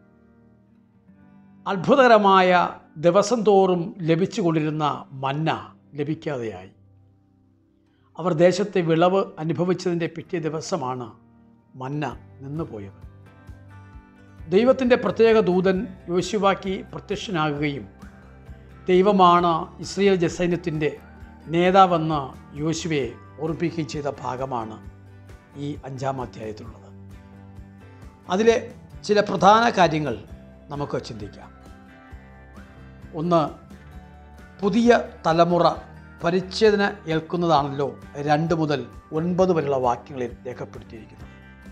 S1: അത്ഭുതകരമായ ദിവസം തോറും ലഭിച്ചുകൊണ്ടിരുന്ന മന്ന ലഭിക്കാതെയായി അവർ ദേശത്തെ വിളവ് അനുഭവിച്ചതിൻ്റെ പിറ്റേ ദിവസമാണ് മന്ന നിന്നുപോയത് ദൈവത്തിൻ്റെ പ്രത്യേക ദൂതൻ യോശുവാക്കി പ്രത്യക്ഷനാകുകയും ദൈവമാണ് ഇസ്രയേൽ ജസൈന്യത്തിൻ്റെ നേതാവെന്ന് യോശുവയെ ഓർപ്പിക്കുകയും ചെയ്ത ഭാഗമാണ് ഈ അഞ്ചാം അധ്യായത്തിലുള്ളത് അതിലെ ചില പ്രധാന കാര്യങ്ങൾ നമുക്ക് ചിന്തിക്കാം ഒന്ന് പുതിയ തലമുറ പരിച്ഛേദന ഏൽക്കുന്നതാണല്ലോ രണ്ട് മുതൽ ഒൻപത് വരെയുള്ള വാക്യങ്ങളിൽ രേഖപ്പെടുത്തിയിരിക്കുന്നത്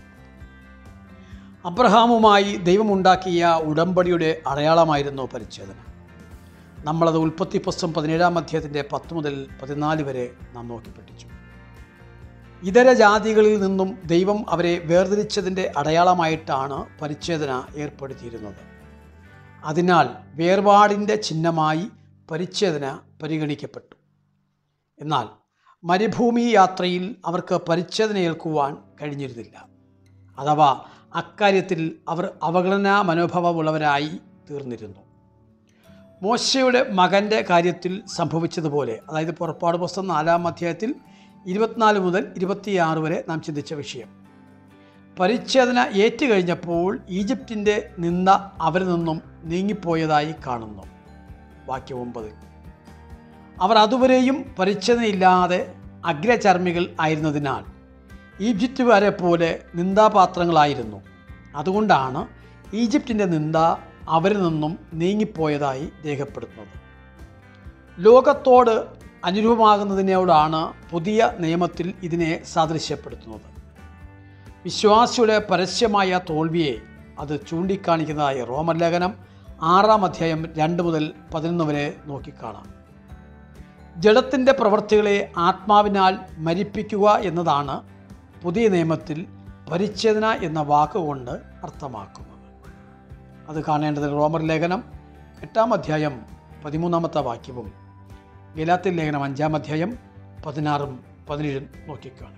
S1: അബ്രഹാമുമായി ദൈവമുണ്ടാക്കിയ ഉടമ്പടിയുടെ അടയാളമായിരുന്നു പരിച്ഛേദന നമ്മളത് ഉൽപ്പത്തി പുസ്തകം പതിനേഴാം അധ്യായത്തിൻ്റെ പത്ത് മുതൽ പതിനാല് വരെ നാം നോക്കി പഠിച്ചു ഇതര ജാതികളിൽ നിന്നും ദൈവം അവരെ വേർതിരിച്ചതിൻ്റെ അടയാളമായിട്ടാണ് പരിച്ഛേദന ഏർപ്പെടുത്തിയിരുന്നത് അതിനാൽ വേർപാടിൻ്റെ ചിഹ്നമായി പരിച്ഛേദന പരിഗണിക്കപ്പെട്ടു എന്നാൽ മരുഭൂമി യാത്രയിൽ അവർക്ക് പരിച്ഛേദന ഏൽക്കുവാൻ കഴിഞ്ഞിരുന്നില്ല അഥവാ അക്കാര്യത്തിൽ അവർ അവഗണനാ മനോഭാവമുള്ളവരായി തീർന്നിരുന്നു മോശയുടെ മകൻ്റെ കാര്യത്തിൽ സംഭവിച്ചതുപോലെ അതായത് പുറപ്പാട് പുസ്തകം നാലാം അധ്യായത്തിൽ ഇരുപത്തിനാല് മുതൽ ഇരുപത്തിയാറ് വരെ നാം ചിന്തിച്ച വിഷയം പരിച്ഛേദന ഏറ്റുകഴിഞ്ഞപ്പോൾ ഈജിപ്തിൻ്റെ നിന്ദ അവരിൽ നിന്നും നീങ്ങിപ്പോയതായി കാണുന്നു വാക്യം ഒമ്പത് അവർ അതുവരെയും പരിച്ഛേദനയില്ലാതെ അഗ്രചർമ്മികൾ ആയിരുന്നതിനാൽ ഈജിപ്തുകാരെ പോലെ നിന്ദാപാത്രങ്ങളായിരുന്നു അതുകൊണ്ടാണ് ഈജിപ്തിൻ്റെ നിന്ദ അവരിൽ നിന്നും നീങ്ങിപ്പോയതായി രേഖപ്പെടുത്തുന്നത് ലോകത്തോട് അനുരൂപമാകുന്നതിനോടാണ് പുതിയ നിയമത്തിൽ ഇതിനെ സാദൃശ്യപ്പെടുത്തുന്നത് വിശ്വാസിയുടെ പരസ്യമായ തോൽവിയെ അത് ചൂണ്ടിക്കാണിക്കുന്നതായി റോമൻ ലേഖനം ആറാം അധ്യായം രണ്ട് മുതൽ പതിനൊന്ന് വരെ നോക്കിക്കാണാം ജഡത്തിൻ്റെ പ്രവൃത്തികളെ ആത്മാവിനാൽ മരിപ്പിക്കുക എന്നതാണ് പുതിയ നിയമത്തിൽ പരിച്ഛേദന എന്ന വാക്കുകൊണ്ട് അർത്ഥമാക്കുന്നത് അത് കാണേണ്ടത് റോമർ ലേഖനം എട്ടാം അധ്യായം പതിമൂന്നാമത്തെ വാക്യവും ഗലാത്തിൽ ലേഖനം അഞ്ചാം അധ്യായം പതിനാറും പതിനേഴും നോക്കിക്കാണുക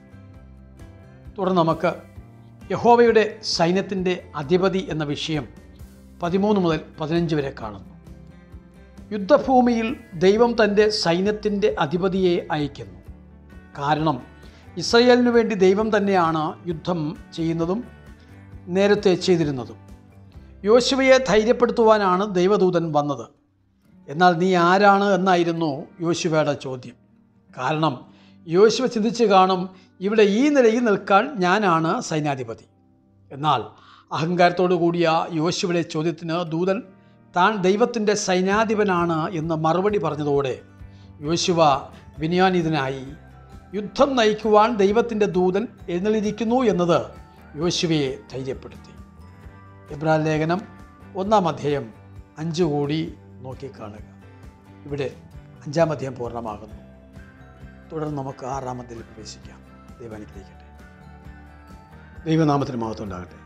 S1: തുടർന്ന് നമുക്ക് യഹോവയുടെ സൈന്യത്തിൻ്റെ അധിപതി എന്ന വിഷയം പതിമൂന്ന് മുതൽ പതിനഞ്ച് വരെ കാണുന്നു യുദ്ധഭൂമിയിൽ ദൈവം തൻ്റെ സൈന്യത്തിൻ്റെ അധിപതിയെ അയക്കുന്നു കാരണം ഇസ്രയേലിനു വേണ്ടി ദൈവം തന്നെയാണ് യുദ്ധം ചെയ്യുന്നതും നേരത്തെ ചെയ്തിരുന്നതും യോശുവയെ ധൈര്യപ്പെടുത്തുവാനാണ് ദൈവദൂതൻ വന്നത് എന്നാൽ നീ ആരാണ് എന്നായിരുന്നു യോശുവയുടെ ചോദ്യം കാരണം യോശുവ ചിന്തിച്ച് കാണും ഇവിടെ ഈ നിലയിൽ നിൽക്കാൻ ഞാനാണ് സൈന്യാധിപതി എന്നാൽ അഹങ്കാരത്തോടു കൂടിയ യോശുവയുടെ ചോദ്യത്തിന് ദൂതൻ താൻ ദൈവത്തിൻ്റെ സൈന്യാധിപനാണ് എന്ന് മറുപടി പറഞ്ഞതോടെ യോശുവ വിനയാനിതനായി യുദ്ധം നയിക്കുവാൻ ദൈവത്തിൻ്റെ ദൂതൻ എഴുന്നള്ളിരിക്കുന്നു എന്നത് യോശുവയെ ധൈര്യപ്പെടുത്തി എബ്രാൻ ലേഖനം ഒന്നാം അധ്യായം അഞ്ച് കൂടി നോക്കിക്കാണുക ഇവിടെ അഞ്ചാം അധ്യായം പൂർണ്ണമാകുന്നു തുടർന്ന് നമുക്ക് ആറാം അധ്യായം പ്രവേശിക്കാം ദൈവം അനുഗ്രഹിക്കട്ടെ ദൈവനാമത്തിന് മഹത്വം ഉണ്ടാകട്ടെ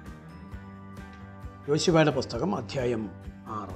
S1: യോശുവയുടെ പുസ്തകം അധ്യായം ആറ്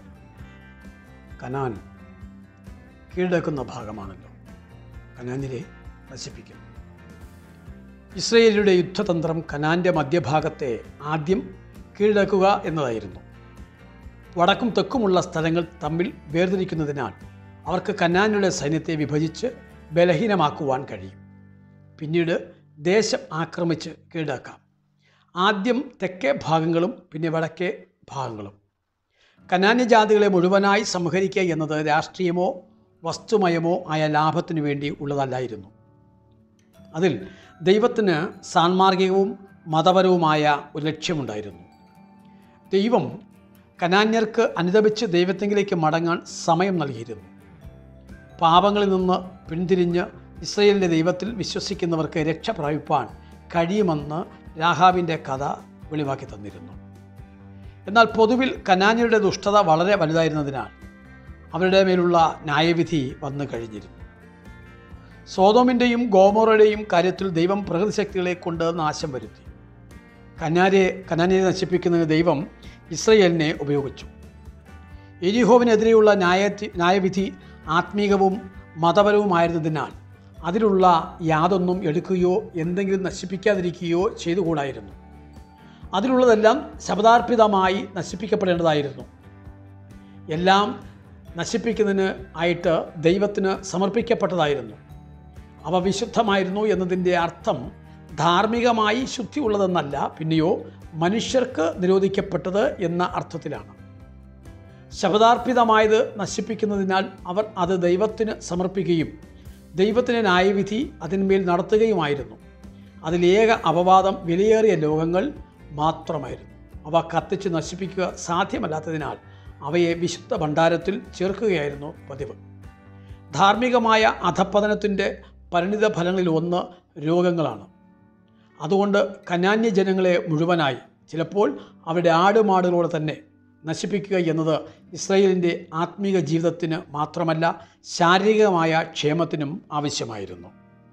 S1: കനാൻ കീഴടക്കുന്ന ഭാഗമാണല്ലോ കനാനിലെ നശിപ്പിക്കുന്നു ഇസ്രയേലിയുടെ യുദ്ധതന്ത്രം കനാൻ്റെ മധ്യഭാഗത്തെ ആദ്യം കീഴടക്കുക എന്നതായിരുന്നു വടക്കും തെക്കുമുള്ള സ്ഥലങ്ങൾ തമ്മിൽ വേർതിരിക്കുന്നതിനാൽ അവർക്ക് കനാനിയുടെ സൈന്യത്തെ വിഭജിച്ച് ബലഹീനമാക്കുവാൻ കഴിയും പിന്നീട് ദേശം ആക്രമിച്ച് കീഴടക്കാം ആദ്യം തെക്കേ ഭാഗങ്ങളും പിന്നെ വടക്കേ ഭാഗങ്ങളും കനാന്യ ജാതികളെ മുഴുവനായി സംഹരിക്കുക എന്നത് രാഷ്ട്രീയമോ വസ്തുമയമോ ആയ ലാഭത്തിനു വേണ്ടി ഉള്ളതല്ലായിരുന്നു അതിൽ ദൈവത്തിന് സാൻമാർഗികവും മതപരവുമായ ഒരു ലക്ഷ്യമുണ്ടായിരുന്നു ദൈവം കനാന്യർക്ക് അനുദപിച്ച് ദൈവത്തെങ്കിലേക്ക് മടങ്ങാൻ സമയം നൽകിയിരുന്നു പാപങ്ങളിൽ നിന്ന് പിന്തിരിഞ്ഞ് ഇസ്രയേലിൻ്റെ ദൈവത്തിൽ വിശ്വസിക്കുന്നവർക്ക് രക്ഷ പ്രാപിപ്പാൻ കഴിയുമെന്ന് രാഹാബിൻ്റെ കഥ വെളിവാക്കി തന്നിരുന്നു എന്നാൽ പൊതുവിൽ കനാന്യരുടെ ദുഷ്ടത വളരെ വലുതായിരുന്നതിനാൽ അവരുടെ മേലുള്ള ന്യായവിധി വന്നു കഴിഞ്ഞിരുന്നു സോതോമിൻ്റെയും ഗോമോറയുടെയും കാര്യത്തിൽ ദൈവം പ്രകൃതി ശക്തികളെ കൊണ്ട് നാശം വരുത്തി കനാരെ കനാനെ നശിപ്പിക്കുന്നതിന് ദൈവം ഇസ്രയേലിനെ ഉപയോഗിച്ചു എരിഹോവിനെതിരെയുള്ള ന്യായ ന്യായവിധി ആത്മീകവും മതപരവുമായിരുന്നതിനാൽ അതിലുള്ള യാതൊന്നും എടുക്കുകയോ എന്തെങ്കിലും നശിപ്പിക്കാതിരിക്കുകയോ ചെയ്തുകൂടായിരുന്നു അതിലുള്ളതെല്ലാം ശബ്ദാർപ്പിതമായി നശിപ്പിക്കപ്പെടേണ്ടതായിരുന്നു എല്ലാം നശിപ്പിക്കുന്നതിന് ആയിട്ട് ദൈവത്തിന് സമർപ്പിക്കപ്പെട്ടതായിരുന്നു അവ വിശുദ്ധമായിരുന്നു എന്നതിൻ്റെ അർത്ഥം ധാർമ്മികമായി ശുദ്ധിയുള്ളതെന്നല്ല പിന്നെയോ മനുഷ്യർക്ക് നിരോധിക്കപ്പെട്ടത് എന്ന അർത്ഥത്തിലാണ് ശബദാർപ്പിതമായത് നശിപ്പിക്കുന്നതിനാൽ അവർ അത് ദൈവത്തിന് സമർപ്പിക്കുകയും ദൈവത്തിന് ന്യായവിധി അതിന്മേൽ നടത്തുകയുമായിരുന്നു അതിലേക അപവാദം വിലയേറിയ ലോകങ്ങൾ മാത്രമായിരുന്നു അവ കത്തിച്ച് നശിപ്പിക്കുക സാധ്യമല്ലാത്തതിനാൽ അവയെ വിശുദ്ധ ഭണ്ഡാരത്തിൽ ചേർക്കുകയായിരുന്നു പതിവ് ധാർമ്മികമായ അധപ്പതനത്തിൻ്റെ പരിണിത ഫലങ്ങളിൽ ഒന്ന് രോഗങ്ങളാണ് അതുകൊണ്ട് കനാന്യ ജനങ്ങളെ മുഴുവനായി ചിലപ്പോൾ അവരുടെ ആടുമാടുകളോട് തന്നെ നശിപ്പിക്കുക എന്നത് ഇസ്രയേലിൻ്റെ ആത്മീക ജീവിതത്തിന് മാത്രമല്ല ശാരീരികമായ ക്ഷേമത്തിനും ആവശ്യമായിരുന്നു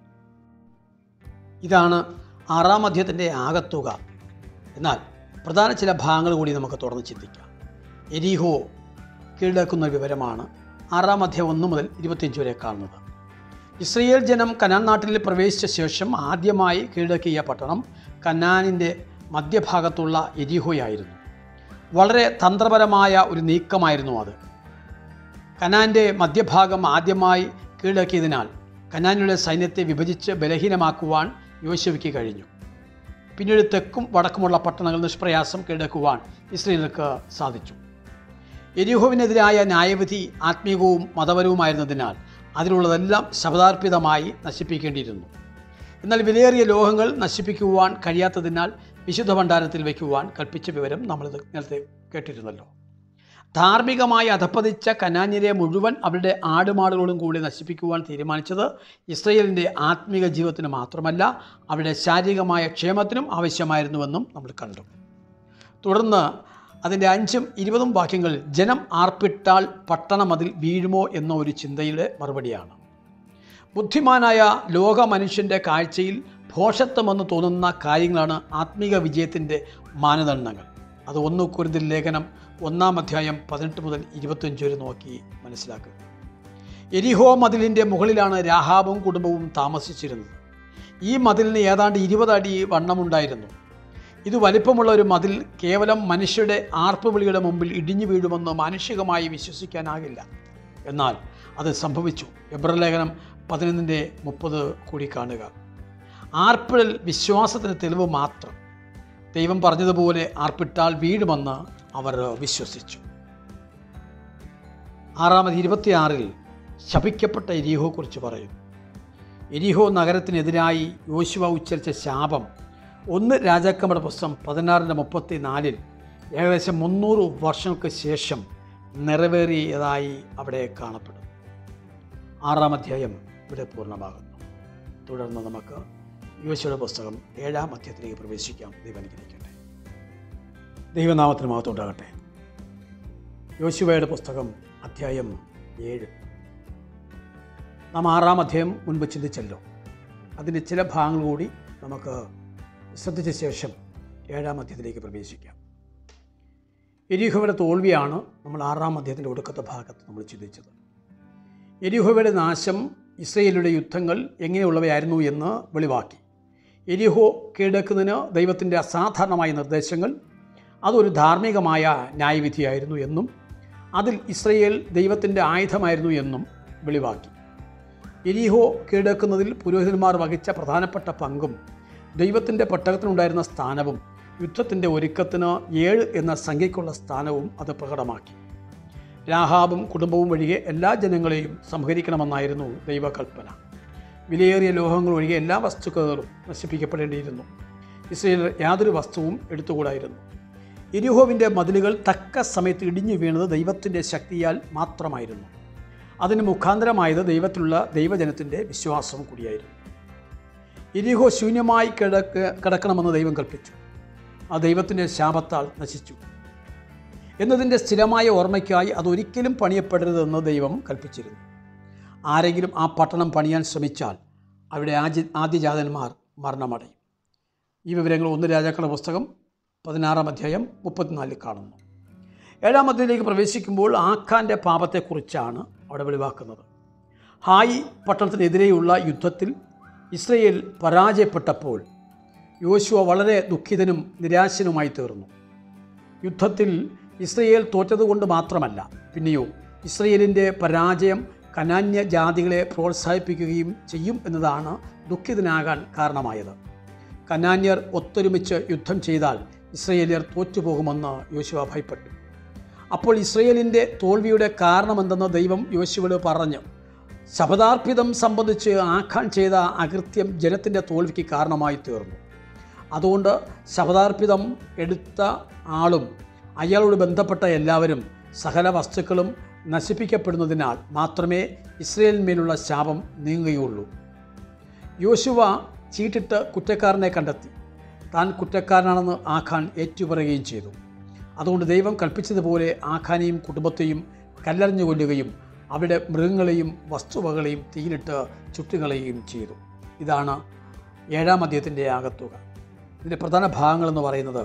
S1: ഇതാണ് ആറാം അധ്യായത്തിൻ്റെ ആകത്തുക എന്നാൽ പ്രധാന ചില ഭാഗങ്ങൾ കൂടി നമുക്ക് തുറന്ന് ചിന്തിക്കാം എരീഹോ കീഴടക്കുന്ന വിവരമാണ് ആറാം അധ്യായം ഒന്ന് മുതൽ ഇരുപത്തിയഞ്ച് വരെ കാണുന്നത് ഇസ്രയേൽ ജനം കനാൻ നാട്ടിൽ പ്രവേശിച്ച ശേഷം ആദ്യമായി കീഴടക്കിയ പട്ടണം കനാനിൻ്റെ മധ്യഭാഗത്തുള്ള എരിഹോയായിരുന്നു വളരെ തന്ത്രപരമായ ഒരു നീക്കമായിരുന്നു അത് കനാൻ്റെ മധ്യഭാഗം ആദ്യമായി കീഴടക്കിയതിനാൽ കനാനിയുടെ സൈന്യത്തെ വിഭജിച്ച് ബലഹീനമാക്കുവാൻ യോശുവയ്ക്ക് കഴിഞ്ഞു പിന്നീട് തെക്കും വടക്കുമുള്ള പട്ടണങ്ങൾ നിഷ്പ്രയാസം കീഴടക്കുവാൻ ഇസ്രയേലിക്ക് സാധിച്ചു എരിഹോവിനെതിരായ ന്യായവിധി ആത്മീയവും മതപരവുമായിരുന്നതിനാൽ അതിലുള്ളതെല്ലാം ശബ്ദാർപ്പിതമായി നശിപ്പിക്കേണ്ടിയിരുന്നു എന്നാൽ വിലയേറിയ ലോഹങ്ങൾ നശിപ്പിക്കുവാൻ കഴിയാത്തതിനാൽ വിശുദ്ധ ഭണ്ഡാരത്തിൽ വയ്ക്കുവാൻ കൽപ്പിച്ച വിവരം നമ്മളിത് നേരത്തെ കേട്ടിരുന്നല്ലോ ധാർമ്മികമായി അധപ്പതിച്ച കനാന്യരെ മുഴുവൻ അവരുടെ ആടുമാടുകളോടും കൂടി നശിപ്പിക്കുവാൻ തീരുമാനിച്ചത് ഇസ്രയേലിൻ്റെ ആത്മീക ജീവിതത്തിന് മാത്രമല്ല അവരുടെ ശാരീരികമായ ക്ഷേമത്തിനും ആവശ്യമായിരുന്നുവെന്നും നമ്മൾ കണ്ടു തുടർന്ന് അതിൻ്റെ അഞ്ചും ഇരുപതും വാക്യങ്ങൾ ജനം ആർപ്പിട്ടാൽ പട്ടണമതിൽ വീഴുമോ എന്ന ഒരു ചിന്തയുടെ മറുപടിയാണ് ബുദ്ധിമാനായ ലോക മനുഷ്യൻ്റെ കാഴ്ചയിൽ ഭോഷത്വമെന്ന് തോന്നുന്ന കാര്യങ്ങളാണ് ആത്മീക വിജയത്തിൻ്റെ മാനദണ്ഡങ്ങൾ അത് ഒന്ന് കുരുതിൽ ലേഖനം ഒന്നാം അധ്യായം പതിനെട്ട് മുതൽ ഇരുപത്തഞ്ച് വരെ നോക്കി മനസ്സിലാക്കുക എരിഹോ മതിലിൻ്റെ മുകളിലാണ് രാഹാബും കുടുംബവും താമസിച്ചിരുന്നത് ഈ മതിലിന് ഏതാണ്ട് ഇരുപത് അടി വണ്ണമുണ്ടായിരുന്നു ഇത് വലിപ്പമുള്ള ഒരു മതിൽ കേവലം മനുഷ്യരുടെ ആർപ്പുവിളിയുടെ മുമ്പിൽ ഇടിഞ്ഞു വീഴുമെന്ന് മാനുഷികമായി വിശ്വസിക്കാനാകില്ല എന്നാൽ അത് സംഭവിച്ചു എബ്രർ ലേഖനം പതിനൊന്നിൻ്റെ മുപ്പത് കൂടി കാണുക ആർപ്പിടൽ വിശ്വാസത്തിന് തെളിവ് മാത്രം ദൈവം പറഞ്ഞതുപോലെ ആർപ്പിട്ടാൽ വീഴുമെന്ന് അവർ വിശ്വസിച്ചു ആറാമത് ഇരുപത്തിയാറിൽ ശപിക്കപ്പെട്ട എരിഹോയെക്കുറിച്ച് പറയും എരിഹോ നഗരത്തിനെതിരായി യോശുവ ഉച്ചരിച്ച ശാപം ഒന്ന് രാജാക്കന്മാരുടെ പുസ്തകം പതിനാറിൻ്റെ മുപ്പത്തി നാലിൽ ഏകദേശം മുന്നൂറ് വർഷങ്ങൾക്ക് ശേഷം നിറവേറിയതായി അവിടെ കാണപ്പെടും ആറാം അധ്യായം ഇവിടെ പൂർണ്ണമാകുന്നു തുടർന്ന് നമുക്ക് യോശുവയുടെ പുസ്തകം ഏഴാം അധ്യായത്തിലേക്ക് പ്രവേശിക്കാം ദൈവം അനുഗ്രഹിക്കട്ടെ ദൈവനാമത്തിന് മഹത്വമുണ്ടാകട്ടെ യോശുവയുടെ പുസ്തകം അധ്യായം ഏഴ് നാം ആറാം അധ്യായം മുൻപ് ചിന്തിച്ചല്ലോ അതിൻ്റെ ചില ഭാഗങ്ങൾ കൂടി നമുക്ക് ശ്രദ്ധിച്ച ശേഷം ഏഴാം അധ്യായത്തിലേക്ക് പ്രവേശിക്കാം എരിഹോയുടെ തോൽവിയാണ് നമ്മൾ ആറാം അധ്യായത്തിൻ്റെ ഒടുക്കത്തെ ഭാഗത്ത് നമ്മൾ ചിന്തിച്ചത് എരിഹോയുടെ നാശം ഇസ്രയേലിയുടെ യുദ്ധങ്ങൾ എങ്ങനെയുള്ളവയായിരുന്നു എന്ന് വെളിവാക്കി എരിഹോ കീഴടക്കുന്നതിന് ദൈവത്തിൻ്റെ അസാധാരണമായ നിർദ്ദേശങ്ങൾ അതൊരു ധാർമ്മികമായ ന്യായവിധിയായിരുന്നു എന്നും അതിൽ ഇസ്രയേൽ ദൈവത്തിൻ്റെ ആയുധമായിരുന്നു എന്നും വെളിവാക്കി എരിഹോ കീഴടക്കുന്നതിൽ പുരോഹിതന്മാർ വഹിച്ച പ്രധാനപ്പെട്ട പങ്കും ദൈവത്തിൻ്റെ പെട്ടകത്തിനുണ്ടായിരുന്ന സ്ഥാനവും യുദ്ധത്തിൻ്റെ ഒരുക്കത്തിന് ഏഴ് എന്ന സംഖ്യയ്ക്കുള്ള സ്ഥാനവും അത് പ്രകടമാക്കി രാഹാബും കുടുംബവും ഒഴികെ എല്ലാ ജനങ്ങളെയും സംഹരിക്കണമെന്നായിരുന്നു ദൈവകൽപ്പന വിലയേറിയ ലോഹങ്ങൾ ഒഴികെ എല്ലാ വസ്തുക്കളും നശിപ്പിക്കപ്പെടേണ്ടിയിരുന്നു ഇസ്രയേൽ യാതൊരു വസ്തുവും എടുത്തുകൂടായിരുന്നു എരിഹോവിൻ്റെ മതിലുകൾ തക്ക സമയത്ത് ഇടിഞ്ഞു വീണത് ദൈവത്തിൻ്റെ ശക്തിയാൽ മാത്രമായിരുന്നു അതിന് മുഖാന്തരമായത് ദൈവത്തിലുള്ള ദൈവജനത്തിൻ്റെ വിശ്വാസവും കൂടിയായിരുന്നു എരിഹോ ശൂന്യമായി കിടക്ക് കിടക്കണമെന്ന് ദൈവം കൽപ്പിച്ചു ആ ദൈവത്തിൻ്റെ ശാപത്താൽ നശിച്ചു എന്നതിൻ്റെ സ്ഥിരമായ ഓർമ്മയ്ക്കായി അതൊരിക്കലും പണിയപ്പെടരുതെന്ന് ദൈവം കൽപ്പിച്ചിരുന്നു ആരെങ്കിലും ആ പട്ടണം പണിയാൻ ശ്രമിച്ചാൽ അവിടെ ആദ്യ ആദ്യജാതന്മാർ മരണമടയും ഈ വിവരങ്ങൾ ഒന്ന് രാജാക്കളുടെ പുസ്തകം പതിനാറാം അധ്യായം മുപ്പത്തിനാലിൽ കാണുന്നു ഏഴാം അധ്യായത്തിലേക്ക് പ്രവേശിക്കുമ്പോൾ ആഖാൻ്റെ പാപത്തെക്കുറിച്ചാണ് അവിടെ വെളിവാക്കുന്നത് ഹായി പട്ടണത്തിനെതിരെയുള്ള യുദ്ധത്തിൽ ഇസ്രയേൽ പരാജയപ്പെട്ടപ്പോൾ യോശുവ വളരെ ദുഃഖിതനും നിരാശനുമായി തീർന്നു യുദ്ധത്തിൽ ഇസ്രയേൽ തോറ്റതുകൊണ്ട് മാത്രമല്ല പിന്നെയോ ഇസ്രയേലിൻ്റെ പരാജയം കനാന്യ ജാതികളെ പ്രോത്സാഹിപ്പിക്കുകയും ചെയ്യും എന്നതാണ് ദുഃഖിതനാകാൻ കാരണമായത് കനാന്യർ ഒത്തൊരുമിച്ച് യുദ്ധം ചെയ്താൽ ഇസ്രയേലിയർ തോറ്റുപോകുമെന്ന് യോശുവ ഭയപ്പെട്ടു അപ്പോൾ ഇസ്രയേലിൻ്റെ തോൽവിയുടെ കാരണമെന്തെന്ന് ദൈവം യോശുവോട് പറഞ്ഞു ശപഥാർപ്പിതം സംബന്ധിച്ച് ആഖാൻ ചെയ്ത അകൃത്യം ജനത്തിൻ്റെ തോൽവിക്ക് കാരണമായി തീർന്നു അതുകൊണ്ട് ശപഥാർപ്പിതം എടുത്ത ആളും അയാളോട് ബന്ധപ്പെട്ട എല്ലാവരും സകല വസ്തുക്കളും നശിപ്പിക്കപ്പെടുന്നതിനാൽ മാത്രമേ ഇസ്രയേലിന്മേലുള്ള ശാപം നീങ്ങുകയുള്ളൂ യോശുവ ചീട്ടിട്ട് കുറ്റക്കാരനെ കണ്ടെത്തി താൻ കുറ്റക്കാരനാണെന്ന് ആഖാൻ ഏറ്റുപറയുകയും ചെയ്തു അതുകൊണ്ട് ദൈവം കൽപ്പിച്ചതുപോലെ ആഖാനെയും കുടുംബത്തെയും കല്ലെറിഞ്ഞു കൊല്ലുകയും അവിടെ മൃഗങ്ങളെയും വസ്തുവകളെയും തീയിലിട്ട് ചുട്ടുകളയുകയും ചെയ്തു ഇതാണ് ഏഴാം അധ്യയത്തിൻ്റെ ആകത്തുക ഇതിൻ്റെ പ്രധാന ഭാഗങ്ങളെന്ന് പറയുന്നത്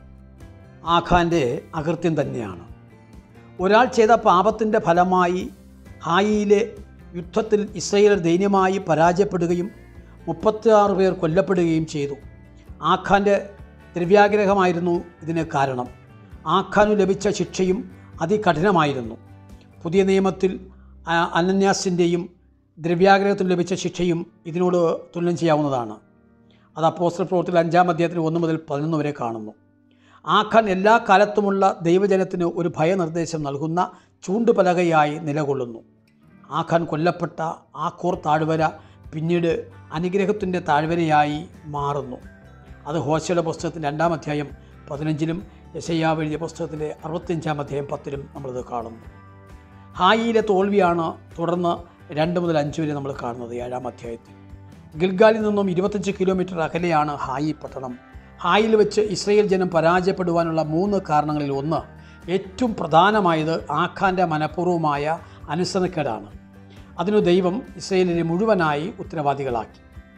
S1: ആഖാൻ്റെ അകൃത്യം തന്നെയാണ് ഒരാൾ ചെയ്ത പാപത്തിൻ്റെ ഫലമായി ഹായിയിലെ യുദ്ധത്തിൽ ഇസ്രയേൽ ദൈന്യമായി പരാജയപ്പെടുകയും മുപ്പത്തിയാറ് പേർ കൊല്ലപ്പെടുകയും ചെയ്തു ആഖാൻ്റെ ദ്രവ്യാഗ്രഹമായിരുന്നു ഇതിന് കാരണം ആഖാനു ലഭിച്ച ശിക്ഷയും അതികഠിനമായിരുന്നു പുതിയ നിയമത്തിൽ ആ, അനന്യാസിൻ്റെയും ദ്രവ്യാഗ്രഹത്തിൽ ലഭിച്ച ശിക്ഷയും ഇതിനോട് തുല്യം ചെയ്യാവുന്നതാണ് അത് അപ്പോസ്റ്റൽ പ്രവൃത്തിയിൽ അഞ്ചാം അധ്യായത്തിൽ ഒന്ന് മുതൽ പതിനൊന്ന് വരെ കാണുന്നു ആഖാൻ എല്ലാ കാലത്തുമുള്ള ദൈവജനത്തിന് ഒരു ഭയനിർദ്ദേശം നൽകുന്ന ചൂണ്ടുപലകയായി നിലകൊള്ളുന്നു ആഖാൻ കൊല്ലപ്പെട്ട ആക്കൂർ താഴ്വര പിന്നീട് അനുഗ്രഹത്തിൻ്റെ താഴ്വരയായി മാറുന്നു അത് ഹോശയുടെ പുസ്തകത്തിൻ്റെ രണ്ടാം അധ്യായം പതിനഞ്ചിലും യശയ്യാവ് എഴുതിയ പുസ്തകത്തിൻ്റെ അറുപത്തിയഞ്ചാം അധ്യായം പത്തിലും നമ്മളിത് കാണുന്നു ഹായിയിലെ തോൽവിയാണ് തുടർന്ന് രണ്ട് മുതൽ അഞ്ച് വരെ നമ്മൾ കാണുന്നത് ഏഴാം അധ്യായത്തിൽ ഗിൽഗാലിൽ നിന്നും ഇരുപത്തഞ്ച് കിലോമീറ്റർ അകലെയാണ് ഹായി പട്ടണം ഹായിൽ വെച്ച് ഇസ്രയേൽ ജനം പരാജയപ്പെടുവാനുള്ള മൂന്ന് കാരണങ്ങളിൽ ഒന്ന് ഏറ്റവും പ്രധാനമായത് ആഖാൻ്റെ മനഃപൂർവ്വമായ അനുസരണക്കേടാണ് അതിനു ദൈവം ഇസ്രയേലിനെ മുഴുവനായി ഉത്തരവാദികളാക്കി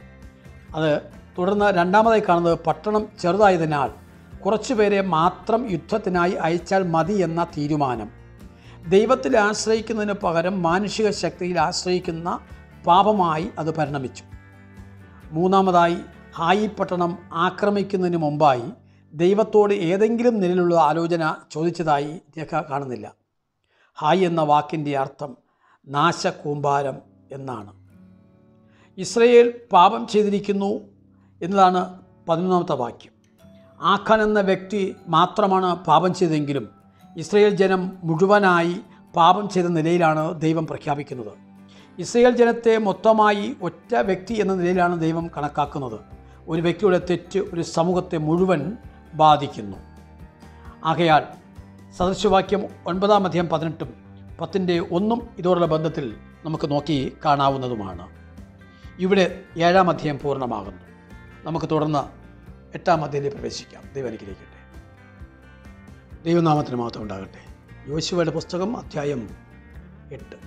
S1: അത് തുടർന്ന് രണ്ടാമതായി കാണുന്നത് പട്ടണം ചെറുതായതിനാൽ കുറച്ചുപേരെ മാത്രം യുദ്ധത്തിനായി അയച്ചാൽ മതി എന്ന തീരുമാനം ദൈവത്തിൽ ആശ്രയിക്കുന്നതിന് പകരം മാനുഷിക ശക്തിയിൽ ആശ്രയിക്കുന്ന പാപമായി അത് പരിണമിച്ചു മൂന്നാമതായി ഹായി പട്ടണം ആക്രമിക്കുന്നതിന് മുമ്പായി ദൈവത്തോട് ഏതെങ്കിലും നിലയിലുള്ള ആലോചന ചോദിച്ചതായി രേഖ കാണുന്നില്ല ഹായ് എന്ന വാക്കിൻ്റെ അർത്ഥം നാശകൂമ്പാരം എന്നാണ് ഇസ്രയേൽ പാപം ചെയ്തിരിക്കുന്നു എന്നതാണ് പതിനൊന്നാമത്തെ വാക്യം ആഖാൻ എന്ന വ്യക്തി മാത്രമാണ് പാപം ചെയ്തെങ്കിലും ഇസ്രയേൽ ജനം മുഴുവനായി പാപം ചെയ്ത നിലയിലാണ് ദൈവം പ്രഖ്യാപിക്കുന്നത് ഇസ്രയേൽ ജനത്തെ മൊത്തമായി ഒറ്റ വ്യക്തി എന്ന നിലയിലാണ് ദൈവം കണക്കാക്കുന്നത് ഒരു വ്യക്തിയുടെ തെറ്റ് ഒരു സമൂഹത്തെ മുഴുവൻ ബാധിക്കുന്നു ആകയാൽ സദൃശവാക്യം ഒൻപതാം അധ്യായം പതിനെട്ടും പത്തിൻ്റെ ഒന്നും ഇതോടുള്ള ബന്ധത്തിൽ നമുക്ക് നോക്കി കാണാവുന്നതുമാണ് ഇവിടെ ഏഴാം അധ്യായം പൂർണ്ണമാകുന്നു നമുക്ക് തുടർന്ന് എട്ടാം അധ്യായത്തിൽ പ്രവേശിക്കാം ദൈവം അനുഗ്രഹിക്കട്ടെ ദൈവനാമത്തിന് മാത്രം ഉണ്ടാകട്ടെ യോശുവയുടെ പുസ്തകം അധ്യായം എട്ട്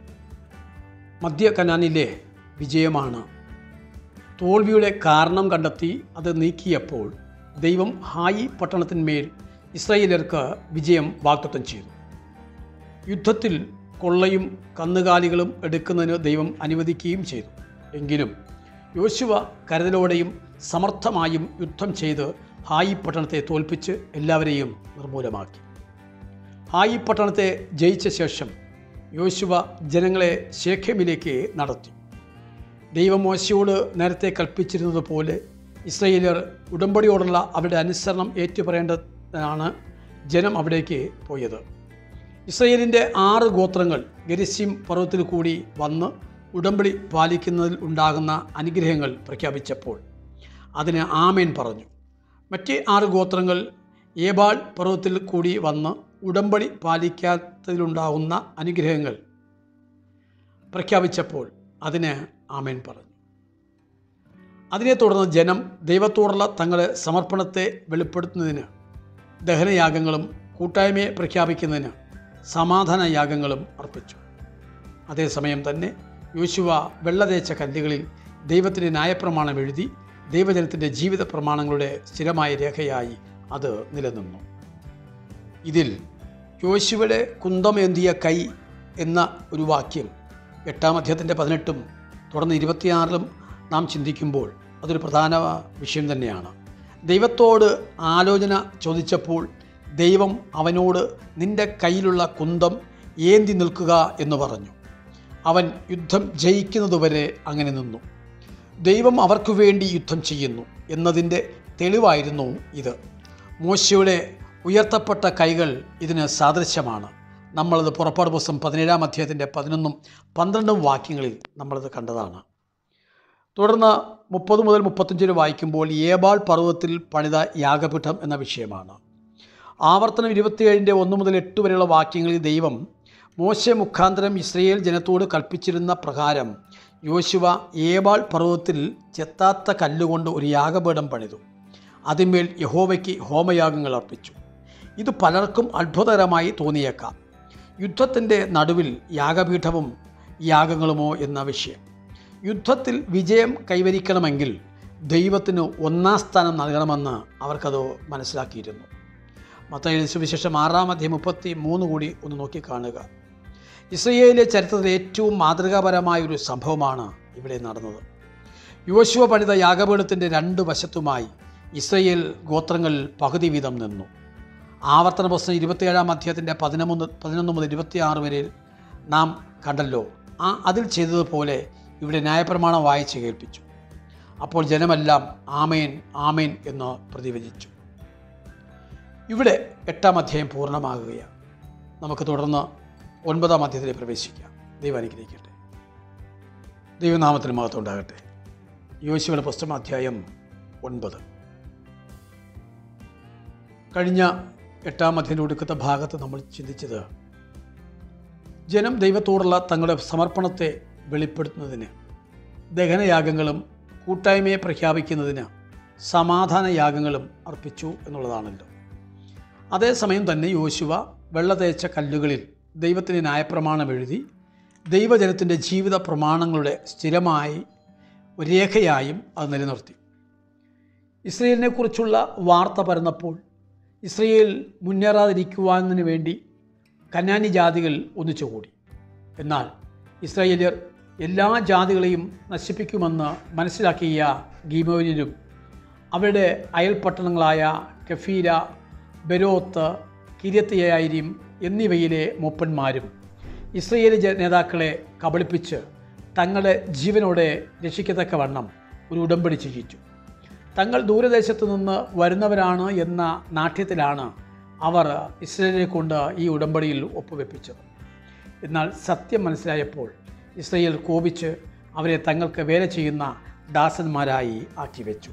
S1: മധ്യ കനാനിലെ വിജയമാണ് തോൽവിയുടെ കാരണം കണ്ടെത്തി അത് നീക്കിയപ്പോൾ ദൈവം ഹായി പട്ടണത്തിന്മേൽ ഇസ്രായേലർക്ക് വിജയം വാഗ്ദത്തം ചെയ്തു യുദ്ധത്തിൽ കൊള്ളയും കന്നുകാലികളും എടുക്കുന്നതിന് ദൈവം അനുവദിക്കുകയും ചെയ്തു എങ്കിലും യോശുവ കരുതലോടെയും സമർത്ഥമായും യുദ്ധം ചെയ്ത് ഹായി പട്ടണത്തെ തോൽപ്പിച്ച് എല്ലാവരെയും നിർമൂലമാക്കി ഹായി പട്ടണത്തെ ജയിച്ച ശേഷം യോശുവ ജനങ്ങളെ ശേഖമിലേക്ക് നടത്തി ദൈവമോശയോട് നേരത്തെ കൽപ്പിച്ചിരുന്നത് പോലെ ഇസ്രയേലർ ഉടമ്പടിയോടുള്ള അവരുടെ അനുസരണം ഏറ്റുപറയേണ്ടതാണ് ജനം അവിടേക്ക് പോയത് ഇസ്രയേലിൻ്റെ ആറ് ഗോത്രങ്ങൾ ഗരിസിം പർവ്വത്തിൽ കൂടി വന്ന് ഉടമ്പടി പാലിക്കുന്നതിൽ ഉണ്ടാകുന്ന അനുഗ്രഹങ്ങൾ പ്രഖ്യാപിച്ചപ്പോൾ അതിന് ആമേൻ പറഞ്ഞു മറ്റേ ആറ് ഗോത്രങ്ങൾ ഏബാൾ പർവ്വത്തിൽ കൂടി വന്ന് ഉടമ്പടി പാലിക്കാത്തതിലുണ്ടാകുന്ന അനുഗ്രഹങ്ങൾ പ്രഖ്യാപിച്ചപ്പോൾ അതിന് ആമേൻ പറഞ്ഞു അതിനെ തുടർന്ന് ജനം ദൈവത്തോടുള്ള തങ്ങളുടെ സമർപ്പണത്തെ വെളിപ്പെടുത്തുന്നതിന് ദഹനയാഗങ്ങളും കൂട്ടായ്മയെ പ്രഖ്യാപിക്കുന്നതിന് സമാധാന യാഗങ്ങളും അർപ്പിച്ചു അതേസമയം തന്നെ യോശുവ വെള്ളതേച്ച കല്ലുകളിൽ ദൈവത്തിൻ്റെ ന്യായപ്രമാണം എഴുതി ദൈവജനത്തിൻ്റെ ജീവിത പ്രമാണങ്ങളുടെ സ്ഥിരമായ രേഖയായി അത് നിലനിന്നു ഇതിൽ യോശുവയുടെ കുന്തമേന്തിയ കൈ എന്ന ഒരു വാക്യം എട്ടാം അധ്യായത്തിൻ്റെ പതിനെട്ടും തുടർന്ന് ഇരുപത്തിയാറിലും നാം ചിന്തിക്കുമ്പോൾ അതൊരു പ്രധാന വിഷയം തന്നെയാണ് ദൈവത്തോട് ആലോചന ചോദിച്ചപ്പോൾ ദൈവം അവനോട് നിന്റെ കയ്യിലുള്ള കുന്തം ഏന്തി നിൽക്കുക എന്ന് പറഞ്ഞു അവൻ യുദ്ധം ജയിക്കുന്നതുവരെ അങ്ങനെ നിന്നു ദൈവം അവർക്കു വേണ്ടി യുദ്ധം ചെയ്യുന്നു എന്നതിൻ്റെ തെളിവായിരുന്നു ഇത് മോശയുടെ ഉയർത്തപ്പെട്ട കൈകൾ ഇതിന് സാദൃശ്യമാണ് നമ്മളത് പുറപ്പാട് പുസ്തകം പതിനേഴാം അധ്യായത്തിൻ്റെ പതിനൊന്നും പന്ത്രണ്ടും വാക്യങ്ങളിൽ നമ്മളത് കണ്ടതാണ് തുടർന്ന് മുപ്പത് മുതൽ മുപ്പത്തഞ്ചിൽ വായിക്കുമ്പോൾ ഏബാൾ പർവ്വതത്തിൽ പണിത യാഗപീഠം എന്ന വിഷയമാണ് ആവർത്തനം ഇരുപത്തിയേഴിൻ്റെ ഒന്ന് മുതൽ എട്ട് വരെയുള്ള വാക്യങ്ങളിൽ ദൈവം മോശ മുഖാന്തരം ഇസ്രയേൽ ജനത്തോട് കൽപ്പിച്ചിരുന്ന പ്രകാരം യോശുവ ഏബാൾ പർവ്വതത്തിൽ ചെത്താത്ത കല്ലുകൊണ്ട് ഒരു യാഗപീഠം പണിതു അതിന്മേൽ യഹോവയ്ക്ക് ഹോമയാഗങ്ങൾ അർപ്പിച്ചു ഇത് പലർക്കും അത്ഭുതകരമായി തോന്നിയേക്കാം യുദ്ധത്തിൻ്റെ നടുവിൽ യാഗപീഠവും യാഗങ്ങളുമോ എന്ന വിഷയം യുദ്ധത്തിൽ വിജയം കൈവരിക്കണമെങ്കിൽ ദൈവത്തിന് ഒന്നാം സ്ഥാനം നൽകണമെന്ന് അവർക്കത് മനസ്സിലാക്കിയിരുന്നു മത്തയുടെ സുവിശേഷം ആറാം അധ്യായം മുപ്പത്തി മൂന്ന് കൂടി ഒന്ന് നോക്കി കാണുക ഇസ്രയേലിലെ ചരിത്രത്തിലെ ഏറ്റവും മാതൃകാപരമായ ഒരു സംഭവമാണ് ഇവിടെ നടന്നത് യോശുവ പണിത യാഗപീഠത്തിൻ്റെ രണ്ട് വശത്തുമായി ഇസ്രയേൽ ഗോത്രങ്ങൾ പകുതി വീതം നിന്നു ആവർത്തന പുസ്തകം ഇരുപത്തിയേഴാം അധ്യായത്തിൻ്റെ പതിനൊന്ന് പതിനൊന്ന് മുതൽ ഇരുപത്തിയാറ് വരെ നാം കണ്ടല്ലോ ആ അതിൽ ചെയ്തതുപോലെ ഇവിടെ ന്യായപ്രമാണം വായിച്ച് കേൾപ്പിച്ചു അപ്പോൾ ജനമെല്ലാം ആമേൻ ആമേൻ എന്ന് പ്രതിവചിച്ചു ഇവിടെ എട്ടാം അധ്യായം പൂർണ്ണമാകുകയാണ് നമുക്ക് തുടർന്ന് ഒൻപതാം അധ്യായത്തിലേക്ക് പ്രവേശിക്കാം ദൈവം അനുഗ്രഹിക്കട്ടെ ദൈവനാമത്തിന് മഹത്വം ഉണ്ടാകട്ടെ യോശുവയുടെ പുസ്തകം അധ്യായം ഒൻപത് കഴിഞ്ഞ എട്ടാം അധ്യായം ഒടുക്കത്തെ ഭാഗത്ത് നമ്മൾ ചിന്തിച്ചത് ജനം ദൈവത്തോടുള്ള തങ്ങളുടെ സമർപ്പണത്തെ വെളിപ്പെടുത്തുന്നതിന് ദഹനയാഗങ്ങളും കൂട്ടായ്മയെ പ്രഖ്യാപിക്കുന്നതിന് സമാധാന യാഗങ്ങളും അർപ്പിച്ചു എന്നുള്ളതാണല്ലോ അതേസമയം തന്നെ യോശുവ വെള്ള തേച്ച കല്ലുകളിൽ ദൈവത്തിന് ന്യായപ്രമാണം എഴുതി ദൈവജനത്തിൻ്റെ ജീവിത പ്രമാണങ്ങളുടെ സ്ഥിരമായി ഒരു രേഖയായും അത് നിലനിർത്തി ഇസ്രയേലിനെക്കുറിച്ചുള്ള വാർത്ത പരന്നപ്പോൾ ഇസ്രയേൽ മുന്നേറാതിരിക്കുവാനു വേണ്ടി കന്നാനി ജാതികൾ ഒന്നിച്ചുകൂടി എന്നാൽ ഇസ്രായേലിയർ എല്ലാ ജാതികളെയും നശിപ്പിക്കുമെന്ന് മനസ്സിലാക്കിയ ഗീമോനിലും അവരുടെ അയൽപട്ടണങ്ങളായ കഫീര ബെരോത്ത് കിര്യത്തയായിരിയും എന്നിവയിലെ മൂപ്പന്മാരും ഇസ്രയേലി ജ- നേതാക്കളെ കബളിപ്പിച്ച് തങ്ങളുടെ ജീവനോടെ രക്ഷിക്കത്തക്കവണ്ണം ഒരു ഉടമ്പടി ചെയ്യിച്ചു തങ്ങൾ ദൂരദേശത്തു നിന്ന് വരുന്നവരാണ് എന്ന നാട്യത്തിലാണ് അവർ ഇസ്രയേലിനെ കൊണ്ട് ഈ ഉടമ്പടിയിൽ ഒപ്പുവെപ്പിച്ചത് എന്നാൽ സത്യം മനസ്സിലായപ്പോൾ ഇസ്രയേൽ കോപിച്ച് അവരെ തങ്ങൾക്ക് വേല ചെയ്യുന്ന ദാസന്മാരായി ആക്കി വെച്ചു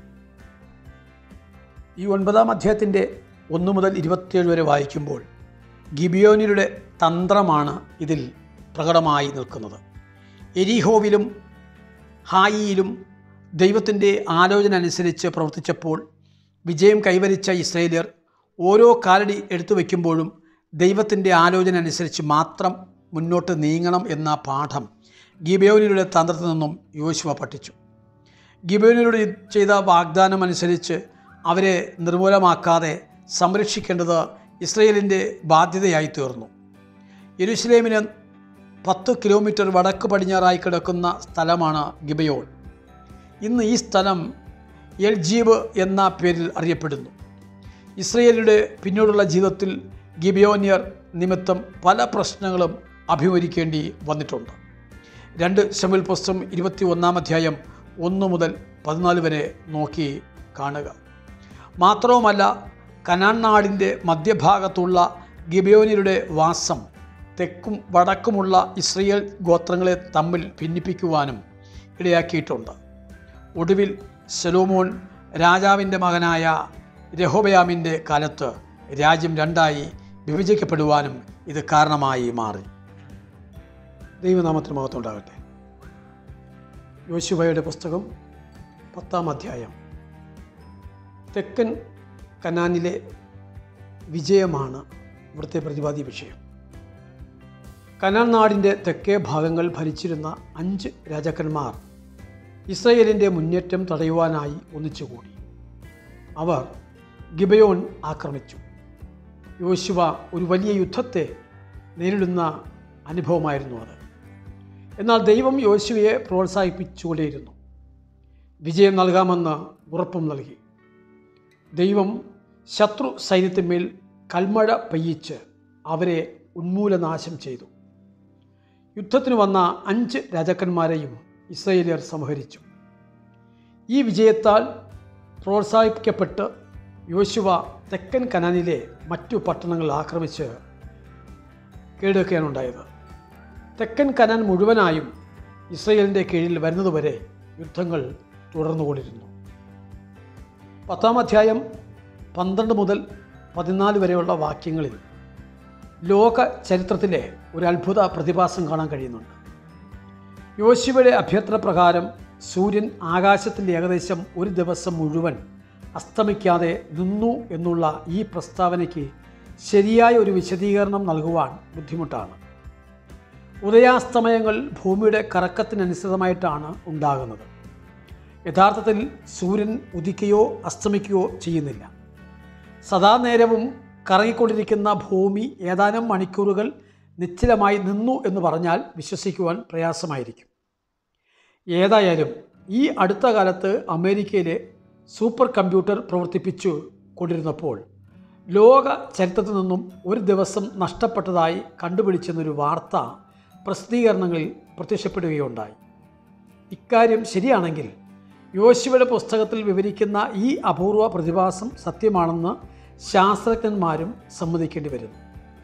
S1: ഈ ഒൻപതാം അധ്യായത്തിൻ്റെ ഒന്ന് മുതൽ ഇരുപത്തിയേഴ് വരെ വായിക്കുമ്പോൾ ഗിബിയോനിയുടെ തന്ത്രമാണ് ഇതിൽ പ്രകടമായി നിൽക്കുന്നത് എരിഹോവിലും ഹായിയിലും ദൈവത്തിൻ്റെ ആലോചന അനുസരിച്ച് പ്രവർത്തിച്ചപ്പോൾ വിജയം കൈവരിച്ച ഇസ്രയേലിയർ ഓരോ കാലടി എടുത്തു വയ്ക്കുമ്പോഴും ദൈവത്തിൻ്റെ ആലോചന അനുസരിച്ച് മാത്രം മുന്നോട്ട് നീങ്ങണം എന്ന പാഠം ഗിബയോനിയുടെ തന്ത്രത്തിൽ നിന്നും യോശുവ പഠിച്ചു ഗിബയോനിലൂടെ ചെയ്ത വാഗ്ദാനം അനുസരിച്ച് അവരെ നിർമൂലമാക്കാതെ സംരക്ഷിക്കേണ്ടത് ഇസ്രയേലിൻ്റെ ബാധ്യതയായി തീർന്നു യെരുശലേമിന് പത്ത് കിലോമീറ്റർ വടക്ക് പടിഞ്ഞാറായി കിടക്കുന്ന സ്ഥലമാണ് ഗിബയോൺ ഇന്ന് ഈ സ്ഥലം എൽജീബ് എന്ന പേരിൽ അറിയപ്പെടുന്നു ഇസ്രയേലിയുടെ പിന്നീടുള്ള ജീവിതത്തിൽ ഗിബിയോനിയർ നിമിത്തം പല പ്രശ്നങ്ങളും അഭിമുഖീകരിക്കേണ്ടി വന്നിട്ടുണ്ട് രണ്ട് ശമുൽ പുസ്തകം ഇരുപത്തി ഒന്നാം അധ്യായം ഒന്ന് മുതൽ പതിനാല് വരെ നോക്കി കാണുക മാത്രവുമല്ല കനാൻ നാടിൻ്റെ മധ്യഭാഗത്തുള്ള ഗിബിയോനിയുടെ വാസം തെക്കും വടക്കുമുള്ള ഇസ്രയേൽ ഗോത്രങ്ങളെ തമ്മിൽ ഭിന്നിപ്പിക്കുവാനും ഇടയാക്കിയിട്ടുണ്ട് ഒടുവിൽ സെലോമോൻ രാജാവിൻ്റെ മകനായ രഹോബയാമിൻ്റെ കാലത്ത് രാജ്യം രണ്ടായി വിഭജിക്കപ്പെടുവാനും ഇത് കാരണമായി മാറി ദൈവനാമത്തിന് മഹത്വം ഉണ്ടാകട്ടെ യോശുവയുടെ പുസ്തകം പത്താം അധ്യായം തെക്കൻ കനാനിലെ വിജയമാണ് ഇവിടുത്തെ പ്രതിപാദ്യ വിഷയം കനാൻ നാടിൻ്റെ തെക്കേ ഭാഗങ്ങൾ ഭരിച്ചിരുന്ന അഞ്ച് രാജാക്കന്മാർ ഇസ്രയേലിൻ്റെ മുന്നേറ്റം തടയുവാനായി ഒന്നിച്ചുകൂടി അവർ ഗിബയോൺ ആക്രമിച്ചു യോശുവ ഒരു വലിയ യുദ്ധത്തെ നേരിടുന്ന അനുഭവമായിരുന്നു അത് എന്നാൽ ദൈവം യോശുവയെ പ്രോത്സാഹിപ്പിച്ചുകൊണ്ടേയിരുന്നു വിജയം നൽകാമെന്ന് ഉറപ്പും നൽകി ദൈവം ശത്രു സൈന്യത്തിന്മേൽ കൽമഴ പെയ്യിച്ച് അവരെ ഉന്മൂലനാശം ചെയ്തു യുദ്ധത്തിന് വന്ന അഞ്ച് രാജാക്കന്മാരെയും ഇസ്രയേലിയർ സംഹരിച്ചു ഈ വിജയത്താൽ പ്രോത്സാഹിപ്പിക്കപ്പെട്ട് യോശുവ തെക്കൻ കനാനിലെ മറ്റു പട്ടണങ്ങൾ ആക്രമിച്ച് കീഴടക്കുകയാണ് ഉണ്ടായത് തെക്കൻ കനാൻ മുഴുവനായും ഇസ്രയേലിൻ്റെ കീഴിൽ വരുന്നതുവരെ യുദ്ധങ്ങൾ തുടർന്നുകൊണ്ടിരുന്നു പത്താം അധ്യായം പന്ത്രണ്ട് മുതൽ പതിനാല് വരെയുള്ള വാക്യങ്ങളിൽ ലോക ചരിത്രത്തിലെ ഒരു അത്ഭുത പ്രതിഭാസം കാണാൻ കഴിയുന്നുണ്ട് യോശുവയുടെ അഭ്യർത്ഥന പ്രകാരം സൂര്യൻ ആകാശത്തിൽ ഏകദേശം ഒരു ദിവസം മുഴുവൻ അസ്തമിക്കാതെ നിന്നു എന്നുള്ള ഈ പ്രസ്താവനയ്ക്ക് ശരിയായ ഒരു വിശദീകരണം നൽകുവാൻ ബുദ്ധിമുട്ടാണ് ഉദയാസ്തമയങ്ങൾ ഭൂമിയുടെ കറക്കത്തിനനുസൃതമായിട്ടാണ് ഉണ്ടാകുന്നത് യഥാർത്ഥത്തിൽ സൂര്യൻ ഉദിക്കുകയോ അസ്തമിക്കുകയോ ചെയ്യുന്നില്ല സദാ നേരവും കറങ്ങിക്കൊണ്ടിരിക്കുന്ന ഭൂമി ഏതാനും മണിക്കൂറുകൾ നിശ്ചലമായി നിന്നു എന്ന് പറഞ്ഞാൽ വിശ്വസിക്കുവാൻ പ്രയാസമായിരിക്കും ഏതായാലും ഈ അടുത്ത കാലത്ത് അമേരിക്കയിലെ സൂപ്പർ കമ്പ്യൂട്ടർ പ്രവർത്തിപ്പിച്ചു കൊണ്ടിരുന്നപ്പോൾ ലോക ചരിത്രത്തിൽ നിന്നും ഒരു ദിവസം നഷ്ടപ്പെട്ടതായി കണ്ടുപിടിച്ചെന്നൊരു വാർത്ത പ്രസിദ്ധീകരണങ്ങളിൽ പ്രത്യക്ഷപ്പെടുകയുണ്ടായി ഇക്കാര്യം ശരിയാണെങ്കിൽ യോശുവയുടെ പുസ്തകത്തിൽ വിവരിക്കുന്ന ഈ അപൂർവ പ്രതിഭാസം സത്യമാണെന്ന് ശാസ്ത്രജ്ഞന്മാരും സമ്മതിക്കേണ്ടി വരുന്നു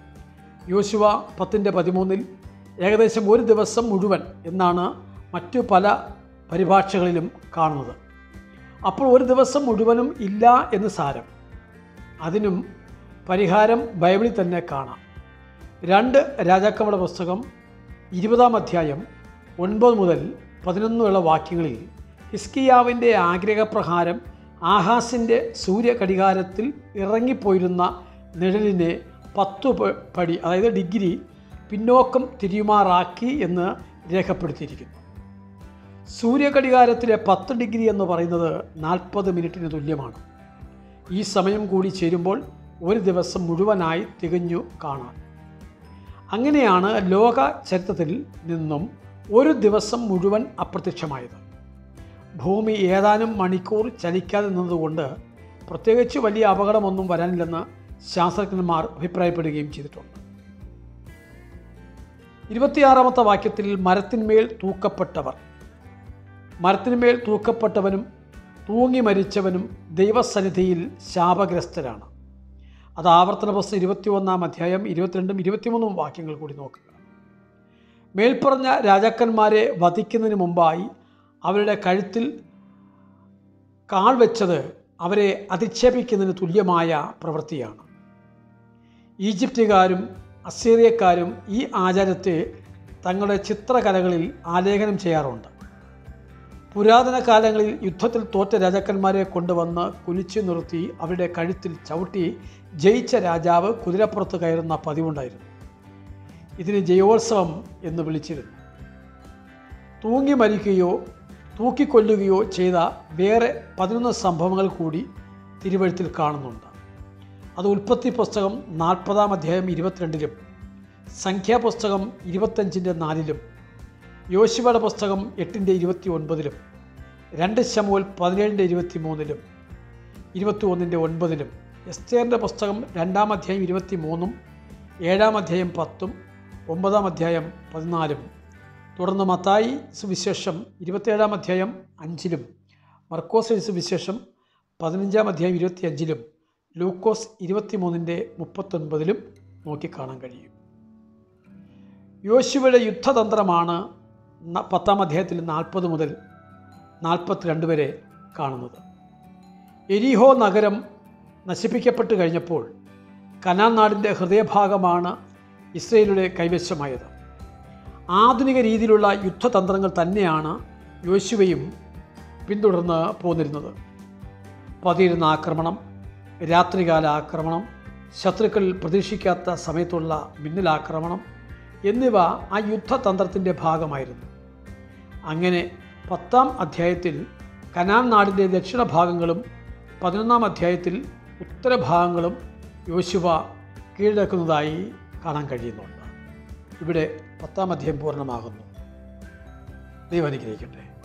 S1: യോശുവ പത്തിൻ്റെ പതിമൂന്നിൽ ഏകദേശം ഒരു ദിവസം മുഴുവൻ എന്നാണ് മറ്റു പല പരിഭാഷകളിലും കാണുന്നത് അപ്പോൾ ഒരു ദിവസം മുഴുവനും ഇല്ല എന്ന് സാരം അതിനും പരിഹാരം ബൈബിളിൽ തന്നെ കാണാം രണ്ട് രാജാക്കന്മാരുടെ പുസ്തകം ഇരുപതാം അധ്യായം ഒൻപത് മുതൽ പതിനൊന്നുള്ള വാക്യങ്ങളിൽ ഹിസ്കിയാവിൻ്റെ ആഗ്രഹപ്രകാരം ആഹാസിൻ്റെ സൂര്യഘടികാരത്തിൽ ഇറങ്ങിപ്പോയിരുന്ന നിഴലിനെ പത്തു പ- പടി അതായത് ഡിഗ്രി പിന്നോക്കം തിരിയുമാറാക്കി എന്ന് രേഖപ്പെടുത്തിയിരിക്കുന്നു സൂര്യഘടികാരത്തിലെ പത്ത് ഡിഗ്രി എന്ന് പറയുന്നത് നാൽപ്പത് മിനിറ്റിന് തുല്യമാണ് ഈ സമയം കൂടി ചേരുമ്പോൾ ഒരു ദിവസം മുഴുവനായി തികഞ്ഞു കാണാം അങ്ങനെയാണ് ലോക ചരിത്രത്തിൽ നിന്നും ഒരു ദിവസം മുഴുവൻ അപ്രത്യക്ഷമായത് ഭൂമി ഏതാനും മണിക്കൂർ ചലിക്കാതെ നിന്നതുകൊണ്ട് പ്രത്യേകിച്ച് വലിയ അപകടമൊന്നും വരാനില്ലെന്ന് ശാസ്ത്രജ്ഞന്മാർ അഭിപ്രായപ്പെടുകയും ചെയ്തിട്ടുണ്ട് ഇരുപത്തിയാറാമത്തെ വാക്യത്തിൽ മരത്തിന്മേൽ തൂക്കപ്പെട്ടവർ മരത്തിന്മേൽ തൂക്കപ്പെട്ടവനും തൂങ്ങി മരിച്ചവനും ദൈവസന്നിധിയിൽ ശാപഗ്രസ്തരാണ് അത് ആവർത്തന പുസ്തകം ഇരുപത്തിയൊന്നാം അധ്യായം ഇരുപത്തിരണ്ടും ഇരുപത്തിമൂന്നും വാക്യങ്ങൾ കൂടി നോക്കുക മേൽപ്പറഞ്ഞ രാജാക്കന്മാരെ വധിക്കുന്നതിന് മുമ്പായി അവരുടെ കഴുത്തിൽ കാൽ വെച്ചത് അവരെ അധിക്ഷേപിക്കുന്നതിന് തുല്യമായ പ്രവൃത്തിയാണ് ഈജിപ്തുകാരും അസീറിയക്കാരും ഈ ആചാരത്തെ തങ്ങളുടെ ചിത്രകലകളിൽ ആലേഖനം ചെയ്യാറുണ്ട് പുരാതന കാലങ്ങളിൽ യുദ്ധത്തിൽ തോറ്റ രാജാക്കന്മാരെ കൊണ്ടുവന്ന് കുനിച്ചു നിർത്തി അവരുടെ കഴുത്തിൽ ചവിട്ടി ജയിച്ച രാജാവ് കുതിരപ്പുറത്ത് കയറുന്ന പതിവുണ്ടായിരുന്നു ഇതിന് ജയോത്സവം എന്ന് വിളിച്ചിരുന്നു തൂങ്ങി മരിക്കുകയോ തൂക്കിക്കൊല്ലുകയോ ചെയ്ത വേറെ പതിനൊന്ന് സംഭവങ്ങൾ കൂടി തിരുവഴുത്തിൽ കാണുന്നുണ്ട് അത് ഉൽപ്പത്തി പുസ്തകം നാൽപ്പതാം അധ്യായം ഇരുപത്തിരണ്ടിലും സംഖ്യാപുസ്തകം ഇരുപത്തഞ്ചിൻ്റെ നാലിലും യോശുവയുടെ പുസ്തകം എട്ടിൻ്റെ ഇരുപത്തി ഒൻപതിലും രണ്ട് ശമുവൽ പതിനേഴിൻ്റെ ഇരുപത്തി മൂന്നിലും ഇരുപത്തി ഒന്നിൻ്റെ ഒൻപതിലും എസ്തേറിൻ്റെ പുസ്തകം രണ്ടാം അധ്യായം ഇരുപത്തി മൂന്നും ഏഴാം അധ്യായം പത്തും ഒമ്പതാം അധ്യായം പതിനാലും തുടർന്ന് മത്തായി സുവിശേഷം ഇരുപത്തേഴാം അധ്യായം അഞ്ചിലും മർക്കോസ് സുവിശേഷം പതിനഞ്ചാം അധ്യായം ഇരുപത്തി അഞ്ചിലും ലൂക്കോസ് ഇരുപത്തിമൂന്നിൻ്റെ മുപ്പത്തൊൻപതിലും നോക്കിക്കാണാൻ കഴിയും യോശുവയുടെ യുദ്ധതന്ത്രമാണ് ന- പത്താം അധ്യായത്തിൽ നാൽപ്പത് മുതൽ നാൽപ്പത്തിരണ്ട് വരെ കാണുന്നത് എരിഹോ നഗരം നശിപ്പിക്കപ്പെട്ട് കഴിഞ്ഞപ്പോൾ കനാൻ നാടിൻ്റെ ഹൃദയഭാഗമാണ് ഇസ്രയേലിയുടെ കൈവശമായത് ആധുനിക രീതിയിലുള്ള യുദ്ധതന്ത്രങ്ങൾ തന്നെയാണ് യോശുവയും പിന്തുടർന്ന് പോന്നിരുന്നത് പതിയിരുന്ന ആക്രമണം രാത്രികാല ആക്രമണം ശത്രുക്കൾ പ്രതീക്ഷിക്കാത്ത സമയത്തുള്ള മിന്നലാക്രമണം എന്നിവ ആ യുദ്ധതന്ത്രത്തിൻ്റെ ഭാഗമായിരുന്നു അങ്ങനെ പത്താം അധ്യായത്തിൽ കനാൻ നാടിൻ്റെ ദക്ഷിണഭാഗങ്ങളും പതിനൊന്നാം അധ്യായത്തിൽ ഉത്തരഭാഗങ്ങളും യോശുവ കീഴടക്കുന്നതായി കാണാൻ കഴിയുന്നുണ്ട് ഇവിടെ പത്താം അധ്യായം പൂർണ്ണമാകുന്നു ദൈവം അനുഗ്രഹിക്കട്ടെ